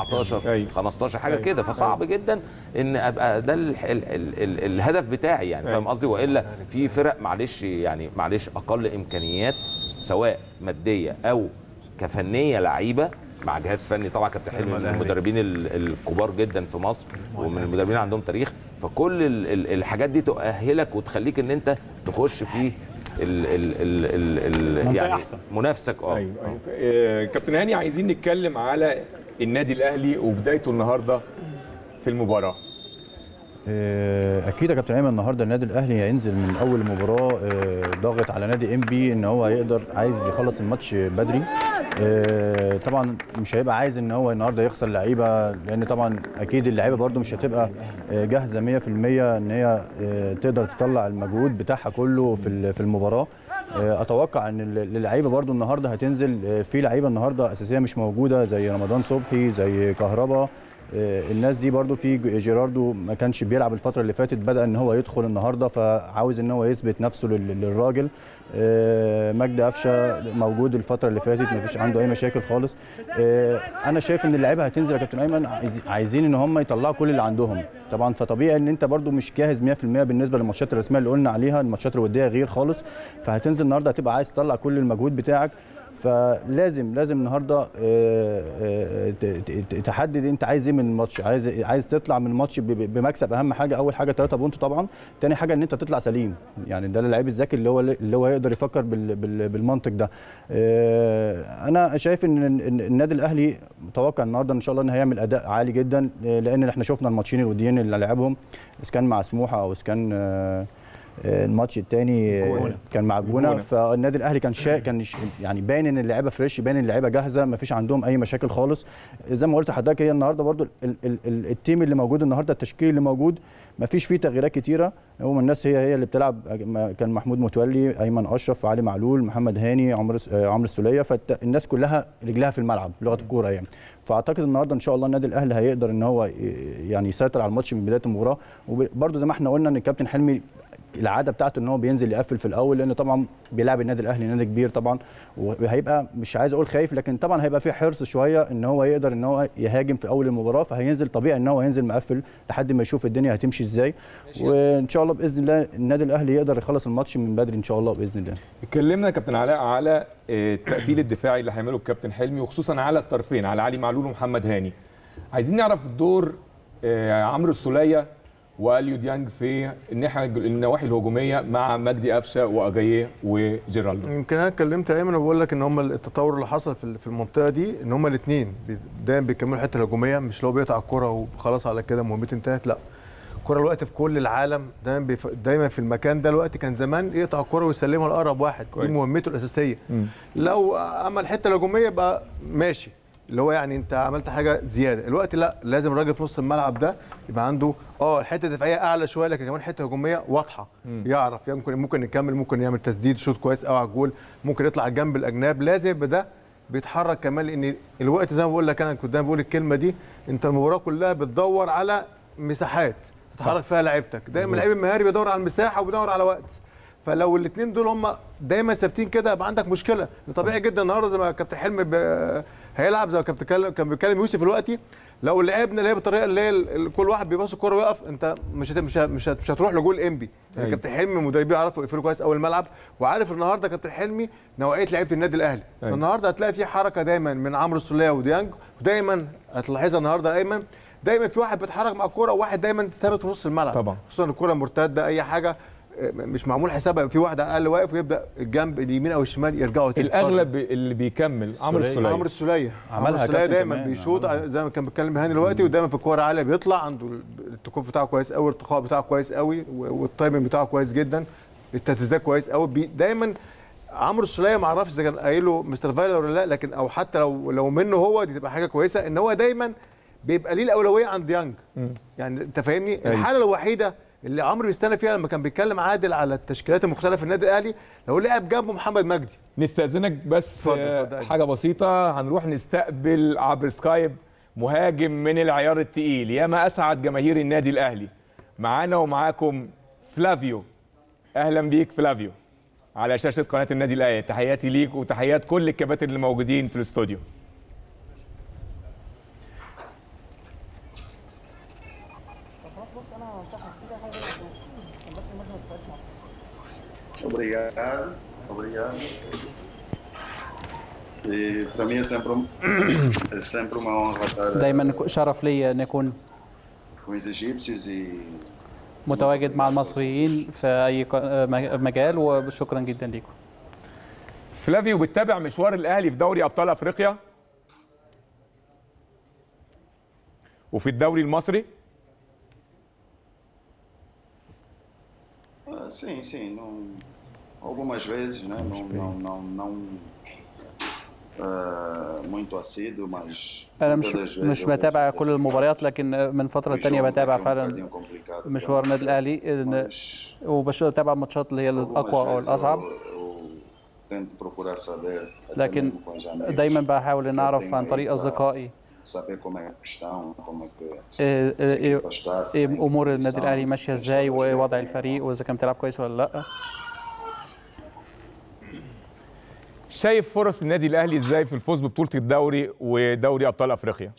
14 أيوة. 15 حاجه أيوة. كده فصعب جدا ان ابقى ده ال ال ال ال الهدف بتاعي يعني فاهم قصدي والا في فرق معلش يعني معلش اقل امكانيات سواء ماديه او كفنيه لعيبه مع جهاز فني طبعا كابتن حلمي من المدربين ال- الكبار جدا في مصر ومن المدربين اللي عندهم تاريخ فكل ال ال الحاجات دي تؤهلك وتخليك ان انت تخش في ال ال ال ال ال منطقة يعني أحسن. منافسك اه ايوه ايوه آه، كابتن هاني عايزين نتكلم على النادي الاهلي وبدايته النهارده في المباراه آه، اكيد يا كابتن ايمن النهارده النادي الاهلي هينزل من اول مباراه آه، ضاغط على نادي ام بي ان هو هيقدر عايز يخلص الماتش بدري آه، طبعا مش هيبقى عايز ان هو النهارده يخسر لعيبه لان طبعا اكيد اللعيبه برده مش هتبقى آه، جاهزه 100% ان هي آه، تقدر تطلع المجهود بتاعها كله في ال- في المباراه آه، اتوقع ان ال- اللعيبه برده النهارده هتنزل آه، في لعيبه النهارده اساسيه مش موجوده زي رمضان صبحي زي كهربا آه، الناس دي برضو في ج- جيراردو ما كانش بيلعب الفتره اللي فاتت بدا ان هو يدخل النهارده فعاوز ان هو يثبت نفسه لل- للراجل آه، مجدي قفشه موجود الفتره اللي فاتت ما فيش عنده اي مشاكل خالص آه، انا شايف ان اللعيبه هتنزل يا كابتن ايمن عايز- عايزين ان هم يطلعوا كل اللي عندهم طبعا فطبيعي ان انت برضو مش جاهز 100% بالنسبه للماتشات الرسميه اللي قلنا عليها الماتشات الوديه غير خالص فهتنزل النهارده هتبقى عايز تطلع كل المجهود بتاعك فلازم لازم النهارده آه، آه، ت- ت- تحدد انت عايز ايه من الماتش عايز عايز تطلع من الماتش ب- ب- بمكسب اهم حاجه اول حاجه 3 بونت طبعا تاني حاجه ان انت تطلع سليم يعني ده اللعيب الذكي اللي هو اللي هو يقدر يفكر بال- بال- بالمنطق ده آه، انا شايف ان إن النادي الاهلي متوقع النهارده ان شاء الله ان هيعمل اداء عالي جدا آه، لان احنا شفنا الماتشين الوديين اللي لعبهم اذا كان مع سموحه او اذا كان آه، آه، الماتش الثاني كان مع الجونه الجونة. فالنادي الاهلي كان شا... كان ش- يعني باين ان اللعيبه فريش باين ان اللعيبه جاهزه ما فيش عندهم اي مشاكل خالص زي ما قلت لحضرتك هي النهارده برضو ال... ال... ال... التيم اللي موجود النهارده التشكيل اللي موجود ما فيش فيه تغييرات كتيره هم الناس هي هي اللي بتلعب ما- كان محمود متولي ايمن اشرف علي معلول محمد هاني عمرو س- آه، عمرو السوليه فالناس كلها رجلها في الملعب لغه الكوره يعني فاعتقد النهارده ان شاء الله النادي الاهلي هيقدر ان هو ي- يعني يسيطر على الماتش من بدايه المباراه وبرده زي ما احنا قلنا ان الكابتن حلمي العاده بتاعته ان هو بينزل يقفل في الاول لان طبعا بيلعب النادي الاهلي نادي كبير طبعا وهيبقى مش عايز اقول خايف لكن طبعا هيبقى فيه حرص شويه ان هو يقدر ان هو يهاجم في اول المباراه فهينزل طبيعي ان هو هينزل مقفل لحد ما يشوف الدنيا هتمشي ازاي وان شاء الله باذن الله النادي الاهلي يقدر يخلص الماتش من بدري ان شاء الله باذن الله اتكلمنا يا كابتن علاء على آه، التقفيل الدفاعي اللي هيعمله الكابتن حلمي وخصوصا على الطرفين على علي معلول ومحمد هاني عايزين نعرف دور آه، عمرو السوليه واليو ديانج في الناحيه النواحي الهجوميه مع مجدي قفشه واجاييه وجيرالدو يمكن انا اتكلمت ايمن وبقول لك ان هم التطور اللي حصل في في المنطقه دي ان هم الاثنين دايما بيكملوا الحته الهجوميه مش لو بيقطع الكره وخلاص على كده مهمتي انتهت لا الكره الوقت في كل العالم دايما بيف... دايما في المكان ده الوقت كان زمان يقطع الكره ويسلمها لاقرب واحد كويس. دي مهمته الاساسيه لو عمل حته الهجوميه يبقى ماشي اللي هو يعني انت عملت حاجه زياده الوقت لا لازم الراجل في نص الملعب ده يبقى عنده اه الحته الدفاعيه اعلى شويه لكن كمان حته هجوميه واضحه يعرف يعني ممكن ممكن يكمل ممكن يعمل تسديد شوط كويس قوي على الجول ممكن يطلع جنب الاجناب لازم يبقى ده بيتحرك كمان لان الوقت زي ما بقول لك انا كنت دايما بقول الكلمه دي انت المباراه كلها بتدور على مساحات تتحرك فيها لعيبتك دايما اللعيب المهاري بيدور على المساحه وبيدور على وقت فلو الاثنين دول هم دايما ثابتين كده يبقى عندك مشكله طبيعي جدا النهارده زي ما كابتن حلمي ب- هيلعب زي ما كان بيتكلم كان بيتكلم يوسف دلوقتي لو لعبنا اللي هي بالطريقه اللي هي ال- ال- كل واحد بيباص الكوره ويقف انت مش هت مش هت مش, هت مش هتروح لجول انبي يعني أيوة. كابتن حلمي المدربين يعرفوا يقفلوا كويس اول الملعب وعارف النهارده كابتن حلمي نوعيه لعيبه النادي الاهلي أيوة. فالنهارده هتلاقي في حركه دايما من عمرو السوليه وديانج ودايما هتلاحظها النهارده ايمن دايما في واحد بيتحرك مع الكوره وواحد دايما ثابت في نص الملعب طبعا. خصوصا الكوره مرتده اي حاجه آه، مش معمول حسابها في واحد على الاقل واقف ويبدا الجنب اليمين او الشمال يرجعوا تاني الاغلب اللي بيكمل عمرو السولية. السوليه عمرو السوليه عملها عمرو السوليه كابتن دايما كمان، بيشوط عملها. زي ما كان بيتكلم هاني دلوقتي ودايما في الكوره عاليه بيطلع عنده التكوف بتاعه كويس قوي الارتقاء بتاعه كويس قوي والتايمنج بتاعه كويس جدا التركيز كويس قوي بي دايما عمرو السوليه ما اعرفش اذا كان قايله مستر فايلر ولا لا لكن او حتى لو لو منه هو دي تبقى حاجه كويسه ان هو دايما بيبقى ليه الاولويه عند يانج يعني انت فاهمني الحاله الوحيده اللي عمرو بيستنى فيها لما كان بيتكلم عادل على التشكيلات المختلفه في النادي الاهلي لو لعب جنبه محمد مجدي نستأذنك بس اتفضل، آه، اتفضل. حاجة بسيطة هنروح نستقبل عبر سكايب مهاجم من العيار التقيل ياما أسعد جماهير النادي الأهلي معانا ومعاكم فلافيو أهلا بيك فلافيو على شاشة قناة النادي الأهلي تحياتي ليك وتحيات كل الكباتن اللي موجودين في الاستوديو Obrigado, obrigado. E para mim é sempre, um- é sempre uma honra estar دايما شرف لي ان اكون com os egípcios e متواجد مع المصريين في اي ق- مجال وشكرا جدا لكم فلافيو بتتابع مشوار الأهلي في دوري أبطال أفريقيا وفي الدوري المصري ah, sim, sim, não, algumas vezes, né? Não, não, não, não ah, muito assíduo, mas انا muitas مش das vezes مش eu بتابع vejo كل المباريات لكن من فتره os تانية jogos بتابع aqui um فعلا bocadinho complicado مشوار para النادي الاهلي إن- mas وبتابع الماتشات اللي هي algumas الاقوى او vezes الاصعب eu, eu tento procurar saber até لكن mesmo com os amigos, دايما بحاول ان اعرف عن طريق اصدقائي saber como é que estão, como é que إيه- se a إيه- equipa está, se إيه tem امور النادي condição, الاهلي se ماشيه tem ازاي jogadores ووضع bem, الفريق واذا كان بتلعب كويس ولا لا شايف فرص النادي الأهلي إزاي في الفوز ببطولة الدوري ودوري أبطال أفريقيا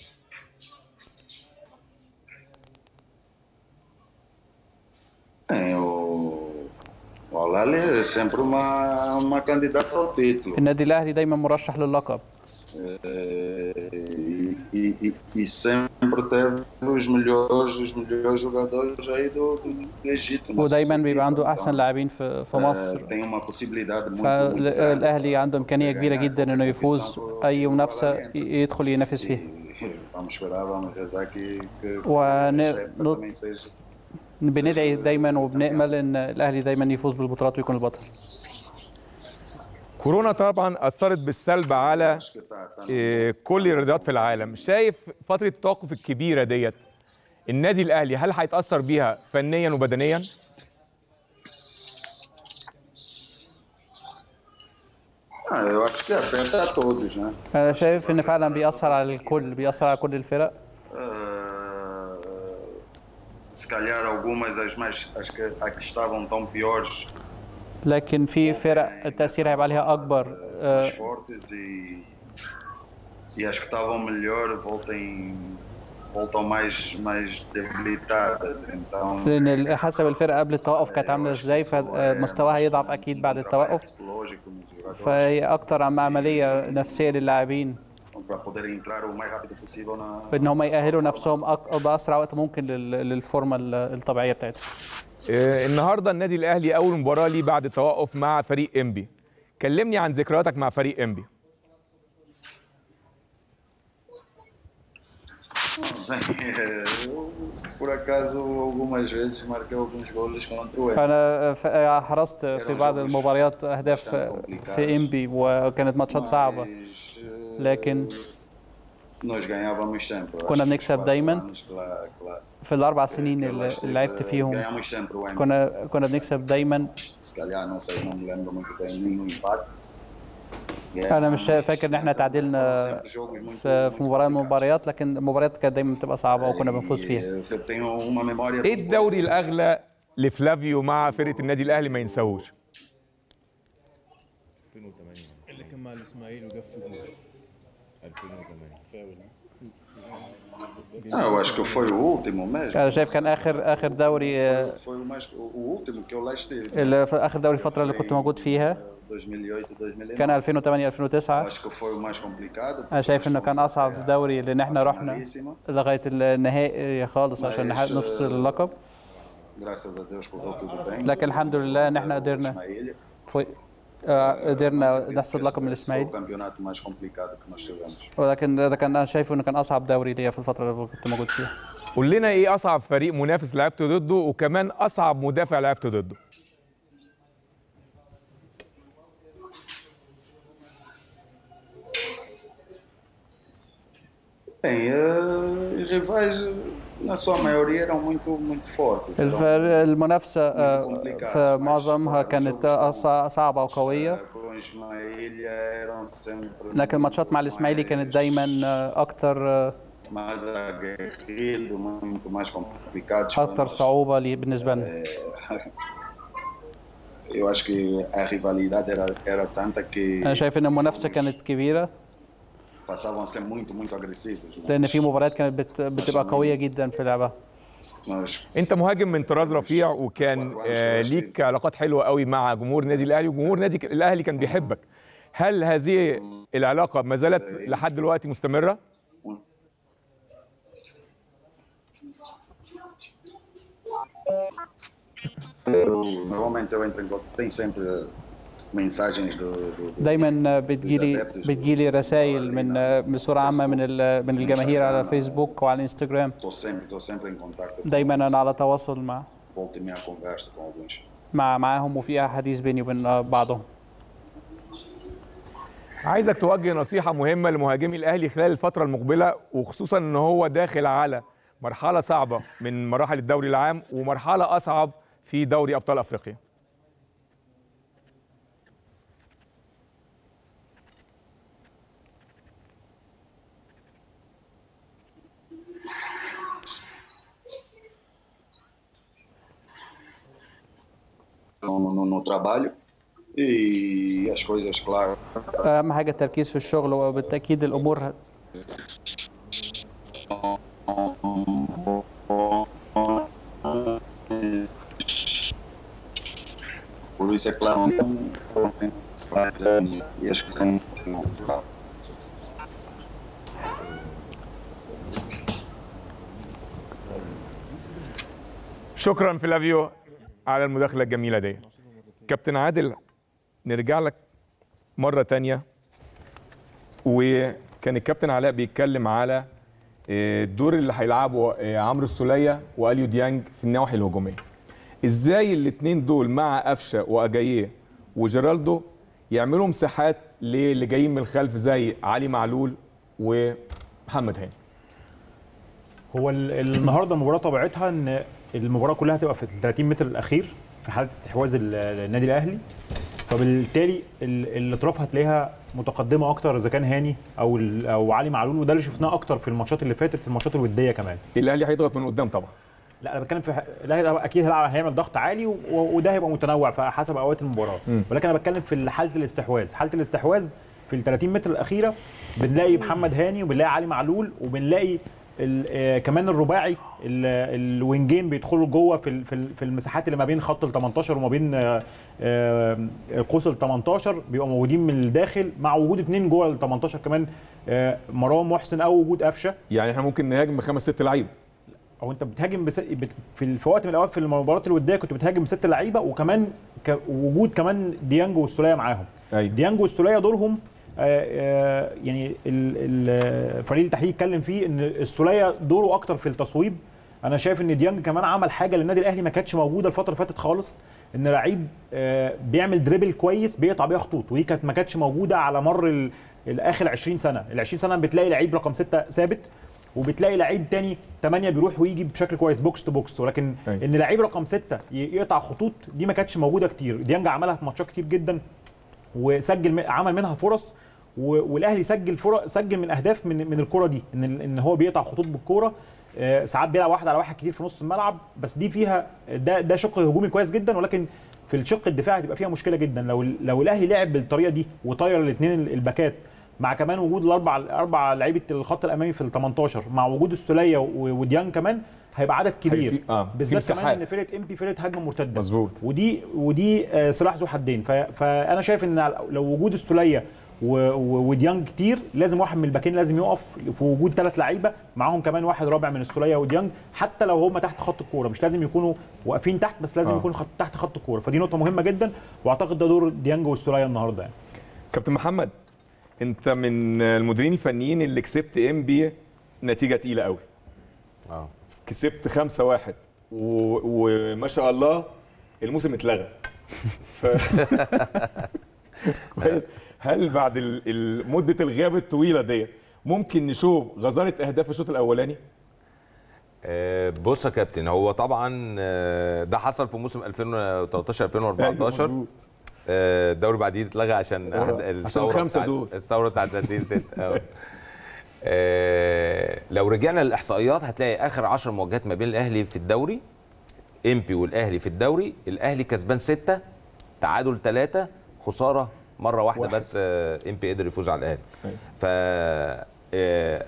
Bem, o, o Al é sempre uma, uma candidata ao título. النادي الاهلي دايما مرشح للقب Eh, E, e, e, e sempre teve os melhores, os melhores jogadores aí do, do, do Egito. na ودايما sua بيبقى equipa. عنده احسن Então, لاعبين في في eh, مصر tem uma possibilidade muito, muito grande فالاهلي عنده امكانيه كبيره ganhar جدا انه qualquer يفوز competição اي que منافسه for lá dentro. ي- يدخل ينافس فيها E vamos esperar, vamos rezar que, que ون- esta época نط- também seja بندعي دايما وبنامل ان الاهلي دايما يفوز بالبطولات ويكون البطل كورونا طبعا أثرت بالسلب على acho que está, está إيه، كل الرياضات في العالم شايف فترة التوقف الكبيرة ديت النادي الأهلي هل هيتأثر بيها فنيا وبدنيا؟ Ah, eu acho que afeta a todos, né? انا شايف ان فعلا بيأثر على الكل بيأثر على كل الفرق Ah, se calhar algumas as mais as que, as que estavam tão piores لكن في فرق التاثير هيبقى عليها اكبر mais آه، fortes e, e as que estavam melhor voltem voltam mais mais debilitadas então لان ال- حسب الفرقه قبل التوقف كانت عامله ازاي فمستواها هيضعف اكيد بعد التوقف psicológico nos jogadores فهي اكتر عم عمليه نفسيه للاعبين para poderem entrar o mais rápido possível na بان هم يأهلوا نفسهم أك- باسرع وقت ممكن لل- للفورمه ال- الطبيعيه بتاعتهم آه، النهارده النادي الاهلي اول مباراه ليه بعد التوقف مع فريق انبي كلمني عن ذكرياتك مع فريق انبي Bem, eu, por acaso algumas vezes marquei alguns golos contra o Emelec. انا ف- حرصت في بعض المباريات اهداف في انبي وكانت ماتشات صعبه Mas, eh, لكن nós ganhávamos sempre. Eu كنا acho que بنكسب os quatro دايماً. anos, claro, claro. في الاربع سنين Eu اللي acho que, اللي لعبت eh, فيهم Ganhamos sempre o Emelec. كنا كنا بنكسب دايما Se calhar, não sei, não me lembro muito bem, nenhum empate. انا مش فاكر ان احنا تعادلنا Sempre jogos muito- في في مباراه من المباريات لكن المباريات كانت دايما بتبقى صعبه وكنا بنفوز فيها E, Eu tenho uma memória. ايه الدوري الاغلى لفلافيو مع فرقه النادي الاهلي ما ينساهوش اللي كان مع الاسماعيلي وجاب في جول 2008 Ah, eu acho que foi o último mesmo. انا شايف كان اخر اخر دوري آه، Foi o, mais, o o último que eu lá estive. اللي في اخر دوري الفتره اللي كنت موجود فيها 2008, 2009. كان 2008 2009 Acho que foi o mais complicado. انا شايف انه كان اصعب دوري لان احنا رحنا Finalíssima. لغايه النهائي خالص عشان نحقق نفس اللقب Graças a Deus correu tudo bem. لكن الحمد لله ان احنا قدرنا Ismaília. في آه، قدرنا نحصد لقب من Foi الاسماعيلي o campeonato mais complicado que nós tivemos. ولكن ده كان انا شايفه انه كان اصعب دوري ليا في الفتره اللي كنت موجود فيها قول لنا ايه اصعب فريق منافس لعبت ضده وكمان اصعب مدافع لعبت ضده Bem, eh, os rivais, eh, na sua maioria, eram muito, muito fortes. الف- Eram, المنافسه آه، في معظمها كانت آه، صع- صعبه وقويه com o Ismaília eram sempre لكن الماتشات مع الاسماعيلي كانت دايما آه، اكتر آه، mais aguerrido, muito mais complicados. para اكتر nós. صعوبه لي بالنسبه لنا Eu acho que a rivalidade era, era tanta que انا شايف ان المنافسه كانت كبيره passavam a ser muito, muito agressivos. لان في مباريات كانت بت- بتبقى قويه جدا في لعبها Nós انت مهاجم من طراز رفيع وكان آه، ليك علاقات حلوه قوي مع جمهور النادي الاهلي وجمهور نادي الاهلي كان بيحبك هل هذه العلاقه ما زالت لحد دلوقتي مستمره eu, normalmente eu entro em contato, tem sempre mensagens do, do, do دايما بتجيلي بتجيلي رسائل من بصوره عامه من ال- من الجماهير على فيسبوك وعلى انستجرام Estou sempre, estou sempre em contato. دايما انا على تواصل مع Volto e meia conversa com alguns. مع معاهم وفي حديث بيني وبين بعضهم عايزك توجه نصيحه مهمه لمهاجمي الاهلي خلال الفتره المقبله وخصوصا ان هو داخل على مرحله صعبه من مراحل الدوري العام ومرحله اصعب في دوري ابطال افريقيا No, no, no trabalho e as coisas, claro, اهم حاجه التركيز في الشغل وبالتاكيد الامور por isso é claro, e as coisas, claro. شكرا فلافيو على المداخله الجميله دي كابتن عادل نرجع لك مره تانية وكان الكابتن علاء بيتكلم على آه، الدور اللي هيلعبه آه، عمرو السوليه واليو ديانج في النواحي الهجوميه ازاي الاثنين دول مع قفشه واجاييه وجيرالدو يعملوا مساحات للي جايين من الخلف زي علي معلول ومحمد هاني هو ال- النهارده المباراه طبيعتها ان المباراه كلها هتبقى في ال 30 متر الاخير في حاله استحواذ ال- النادي الاهلي فبالتالي ال- الاطراف هتلاقيها متقدمه اكتر اذا كان هاني او ال- او علي معلول وده اللي شفناه اكتر في الماتشات اللي فاتت الماتشات الوديه كمان الاهلي هيضغط من قدام طبعا لا انا بتكلم في ح- الاهلي اكيد هيلعب هيعمل ضغط عالي و- وده هيبقى متنوع فحسب اوقات المباراه مم. ولكن انا بتكلم في حاله الاستحواذ حاله الاستحواذ في ال 30 متر الاخيره بنلاقي محمد هاني وبنلاقي علي معلول وبنلاقي ال- آه، كمان الرباعي ال- الوينجين بيدخلوا جوه في ال- في ال- في المساحات اللي ما بين خط ال 18 وما بين آه، آه، قوس ال 18 بيبقوا موجودين من الداخل مع وجود اثنين جوه ال 18 كمان آه، مروان محسن او وجود قفشه يعني احنا ممكن نهاجم بخمس ست لعيبه او انت بتهاجم بس بت- في ال- في وقت من الاوقات في المباريات الوديه كنت بتهاجم بست لعيبه وكمان ك- وجود كمان ديانجو والسوليه معاهم ايوه ديانجو والسوليه دورهم آه، آه، يعني ال- ال- فريق التحليل اتكلم فيه ان السوليه دوره اكتر في التصويب انا شايف ان ديانج كمان عمل حاجه للنادي الاهلي ما كانتش موجوده الفتره اللي فاتت خالص ان لعيب آه، بيعمل دريبل كويس بيقطع بيها خطوط ودي كانت ما كانتش موجوده على مر ال- الاخر 20 سنه ال 20 سنه بتلاقي لعيب رقم 6 ثابت وبتلاقي لعيب تاني 8 بيروح ويجي بشكل كويس بوكس تو بوكس ولكن أيوة. ان لعيب رقم 6 يقطع خطوط دي ما كانتش موجوده كتير ديانج عملها في ماتشات كتير جدا وسجل م- عمل منها فرص و- والاهلي سجل فرص سجل من اهداف من من الكره دي ان ال- ان هو بيقطع خطوط بالكوره آه، ساعات بيلعب واحد على واحد كتير في نص الملعب بس دي فيها ده ده شق هجومي كويس جدا ولكن في الشق الدفاعي هتبقى فيها مشكله جدا لو لو الاهلي لعب بالطريقه دي وطير الاثنين الباكات مع كمان وجود الاربع اربع لعيبه الخط الامامي في ال 18 مع وجود السوليه و- وديان كمان هيبقى عدد كبير في- آه، في بالذات كمان مساحات. ان فرقه ام بي فرقه هجمه مرتده مظبوط ودي ودي آه، سلاح ذو حدين ف- فانا شايف ان لو وجود السوليه و- و- وديانج كتير لازم واحد من الباكين لازم يقف في وجود ثلاث لعيبه معاهم كمان واحد رابع من السوليه وديانج حتى لو هم تحت خط الكوره مش لازم يكونوا واقفين تحت بس لازم آه. يكونوا خط تحت خط الكوره فدي نقطه مهمه جدا واعتقد ده دور ديانج والسوليه النهارده يعني كابتن محمد انت من المديرين الفنيين اللي كسبت ام بي نتيجه تقيله قوي اه كسبت 5 1 و... وما شاء الله الموسم اتلغى ف... كويس هل بعد ال... ال- مده الغياب الطويله ديت ممكن نشوف غزاره اهداف الشوط الاولاني آه، بص يا كابتن هو طبعا آه، ده حصل في موسم 2013 2014 مظبوط. آه، الدوري بعدين اتلغى عشان آه، أحد- عشان الثوره الخمسة بتاعت- دول. الثوره بتاعت 30 6 آه. آه، لو رجعنا للاحصائيات هتلاقي اخر 10 مواجهات ما بين الاهلي في الدوري امبي والاهلي في الدوري الاهلي كسبان 6 تعادل 3 خساره مره واحده واحد. بس آه، امبي قدر يفوز على الاهلي أيوة. ف آه،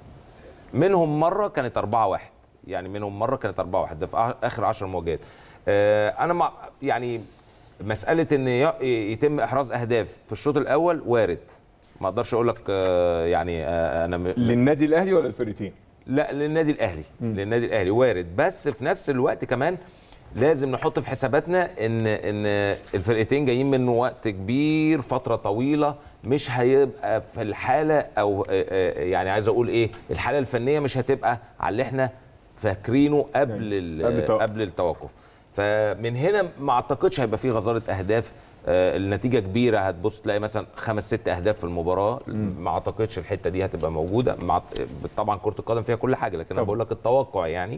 منهم مره كانت 4 1 يعني منهم مره كانت 4 1 ده في آخر- اخر 10 مواجهات آه، انا مع يعني مساله ان ي- يتم احراز اهداف في الشوط الاول وارد ما اقدرش اقول لك آه، يعني آه، انا م- للنادي الاهلي ولا الفرقتين لا للنادي الاهلي للنادي الاهلي وارد بس في نفس الوقت كمان لازم نحط في حساباتنا ان ان الفرقتين جايين من وقت كبير فتره طويله مش هيبقى في الحاله او آه، آه، يعني عايز اقول ايه الحاله الفنيه مش هتبقى على اللي احنا فاكرينه قبل ال- قبل التوقف. قبل التوقف فمن هنا ما اعتقدش هيبقى في غزاره اهداف آه، النتيجه كبيره هتبص تلاقي مثلا خمس ست اهداف في المباراه ما اعتقدش الحته دي هتبقى موجوده مع طبعا كره القدم فيها كل حاجه لكن انا طبعا. بقول لك التوقع يعني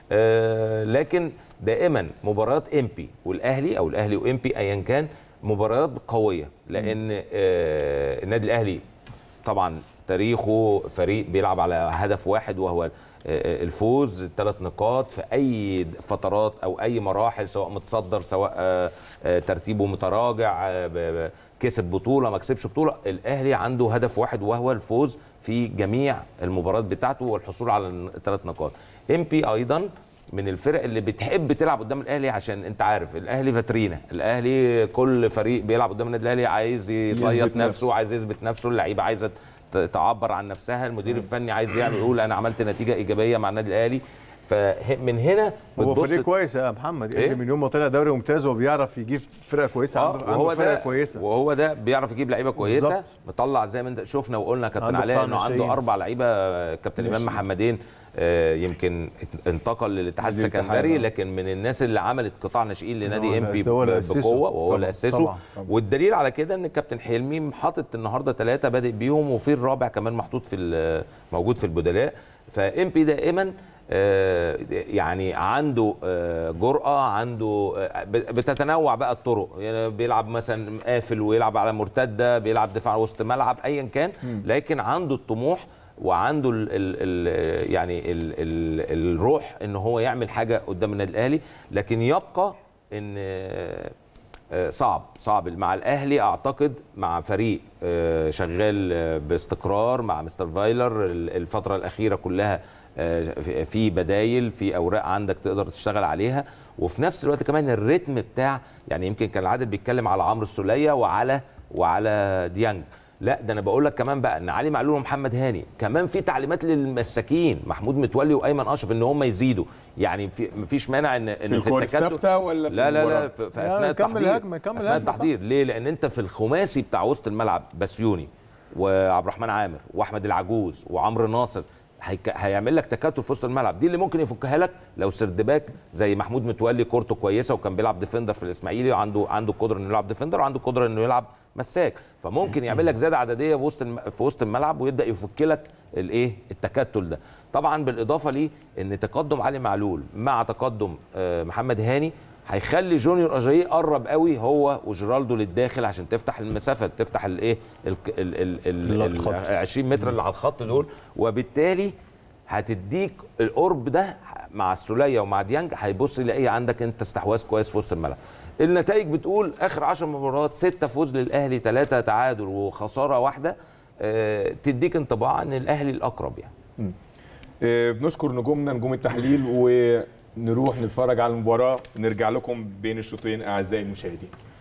آه، لكن دائما مباريات امبي والاهلي او الاهلي وامبي ايا كان مباريات قويه لان آه، النادي الاهلي طبعا تاريخه فريق بيلعب على هدف واحد وهو آه، الفوز الثلاث نقاط في اي فترات او اي مراحل سواء متصدر سواء آه، آه، ترتيبه متراجع آه، ب- ب- كسب بطوله ما كسبش بطوله الاهلي عنده هدف واحد وهو الفوز في جميع المباريات بتاعته والحصول على الثلاث نقاط امبي ايضا من الفرق اللي بتحب تلعب قدام الاهلي عشان انت عارف الاهلي فاترينا الاهلي كل فريق بيلعب قدام النادي الاهلي عايز يصيط يثبت نفسه نفسه. عايز يثبت نفسه اللعيبه عايزه ت- تعبر عن نفسها المدير الفني عايز يعمل يقول انا عملت نتيجه ايجابيه مع النادي الاهلي فمن هنا هو بتبص فريق كويس يا محمد إيه؟ إيه؟ من يوم ما طلع دوري ممتاز هو بيعرف يجيب فرقه كويسه اه عنده, وهو عنده فرقه ده كويسه وهو ده بيعرف يجيب لعيبه كويسه بالظبط. مطلع زي ما انت شفنا وقلنا كابتن عنده علاء قطاع انه عنده ناشئين. اربع لعيبه كابتن امام محمدين آه، يمكن ات- انتقل للاتحاد نادي الاتحاد، السكندري آه. لكن من الناس اللي عملت قطاع ناشئين هو لنادي اللي- امبي هو اللي ب- أسسه. بقوه وهو اللي طبعاً، اسسه طبعاً. والدليل على كده ان الكابتن حلمي حاطط النهارده ثلاثه بادئ بيهم وفي الرابع كمان محطوط في ال- موجود في البدلاء فامبي دائما آه، يعني عنده آه، جرأة عنده آه، بتتنوع بقى الطرق يعني بيلعب مثلا قافل ويلعب على مرتدة بيلعب دفاع وسط ملعب أيا كان لكن عنده الطموح وعنده ال ال ال يعني ال ال الروح ان هو يعمل حاجه قدام النادي الاهلي لكن يبقى ان آه، آه، صعب صعب مع الاهلي اعتقد مع فريق آه، شغال آه، باستقرار مع مستر فايلر ال- الفتره الاخيره كلها آه، في- في بدايل في اوراق عندك تقدر تشتغل عليها وفي نفس الوقت كمان الريتم بتاع يعني يمكن كان العادل بيتكلم على عمرو السوليه وعلى وعلى ديانج لا ده انا بقول لك كمان بقى ان علي معلول ومحمد هاني كمان في تعليمات للمساكين محمود متولي وايمن اشرف ان هم يزيدوا يعني في مفيش مانع ان ان في الكور التكتل- الثابته ولا في لا لا المباراة؟ لا في, في لا، اثناء كمل التحضير هجمة، كمل اثناء هجمة، التحضير ليه لان انت في الخماسي بتاع وسط الملعب بسيوني وعبد الرحمن عامر واحمد العجوز وعمرو ناصر هيك... هيعمل لك تكاتل في وسط الملعب دي اللي ممكن يفكها لك لو سردباك زي محمود متولي كورته كويسه وكان بيلعب ديفندر في الاسماعيلي وعنده عنده قدره انه يلعب ديفندر وعنده قدره انه يلعب مساك فممكن يعمل لك زياده عدديه في وسط الم... في وسط الملعب ويبدا يفك لك الايه التكتل ده طبعا بالاضافه ليه ان تقدم علي معلول مع تقدم آه، محمد هاني هيخلي جونيور اجاييه يقرب قوي هو وجيرالدو للداخل عشان تفتح المسافه تفتح الايه ال ال ال ال ال الخط. 20 متر اللي على الخط دول وبالتالي هتديك القرب ده مع السوليه ومع ديانج هيبص يلاقي عندك انت استحواذ كويس في وسط الملعب النتائج بتقول اخر 10 مباريات 6 فوز للاهلي 3 تعادل وخساره واحده آه، تديك انطباع ان الاهلي الاقرب يعني آه، بنشكر نجومنا نجوم التحليل ونروح نتفرج على المباراه ونرجع لكم بين الشوطين اعزائي المشاهدين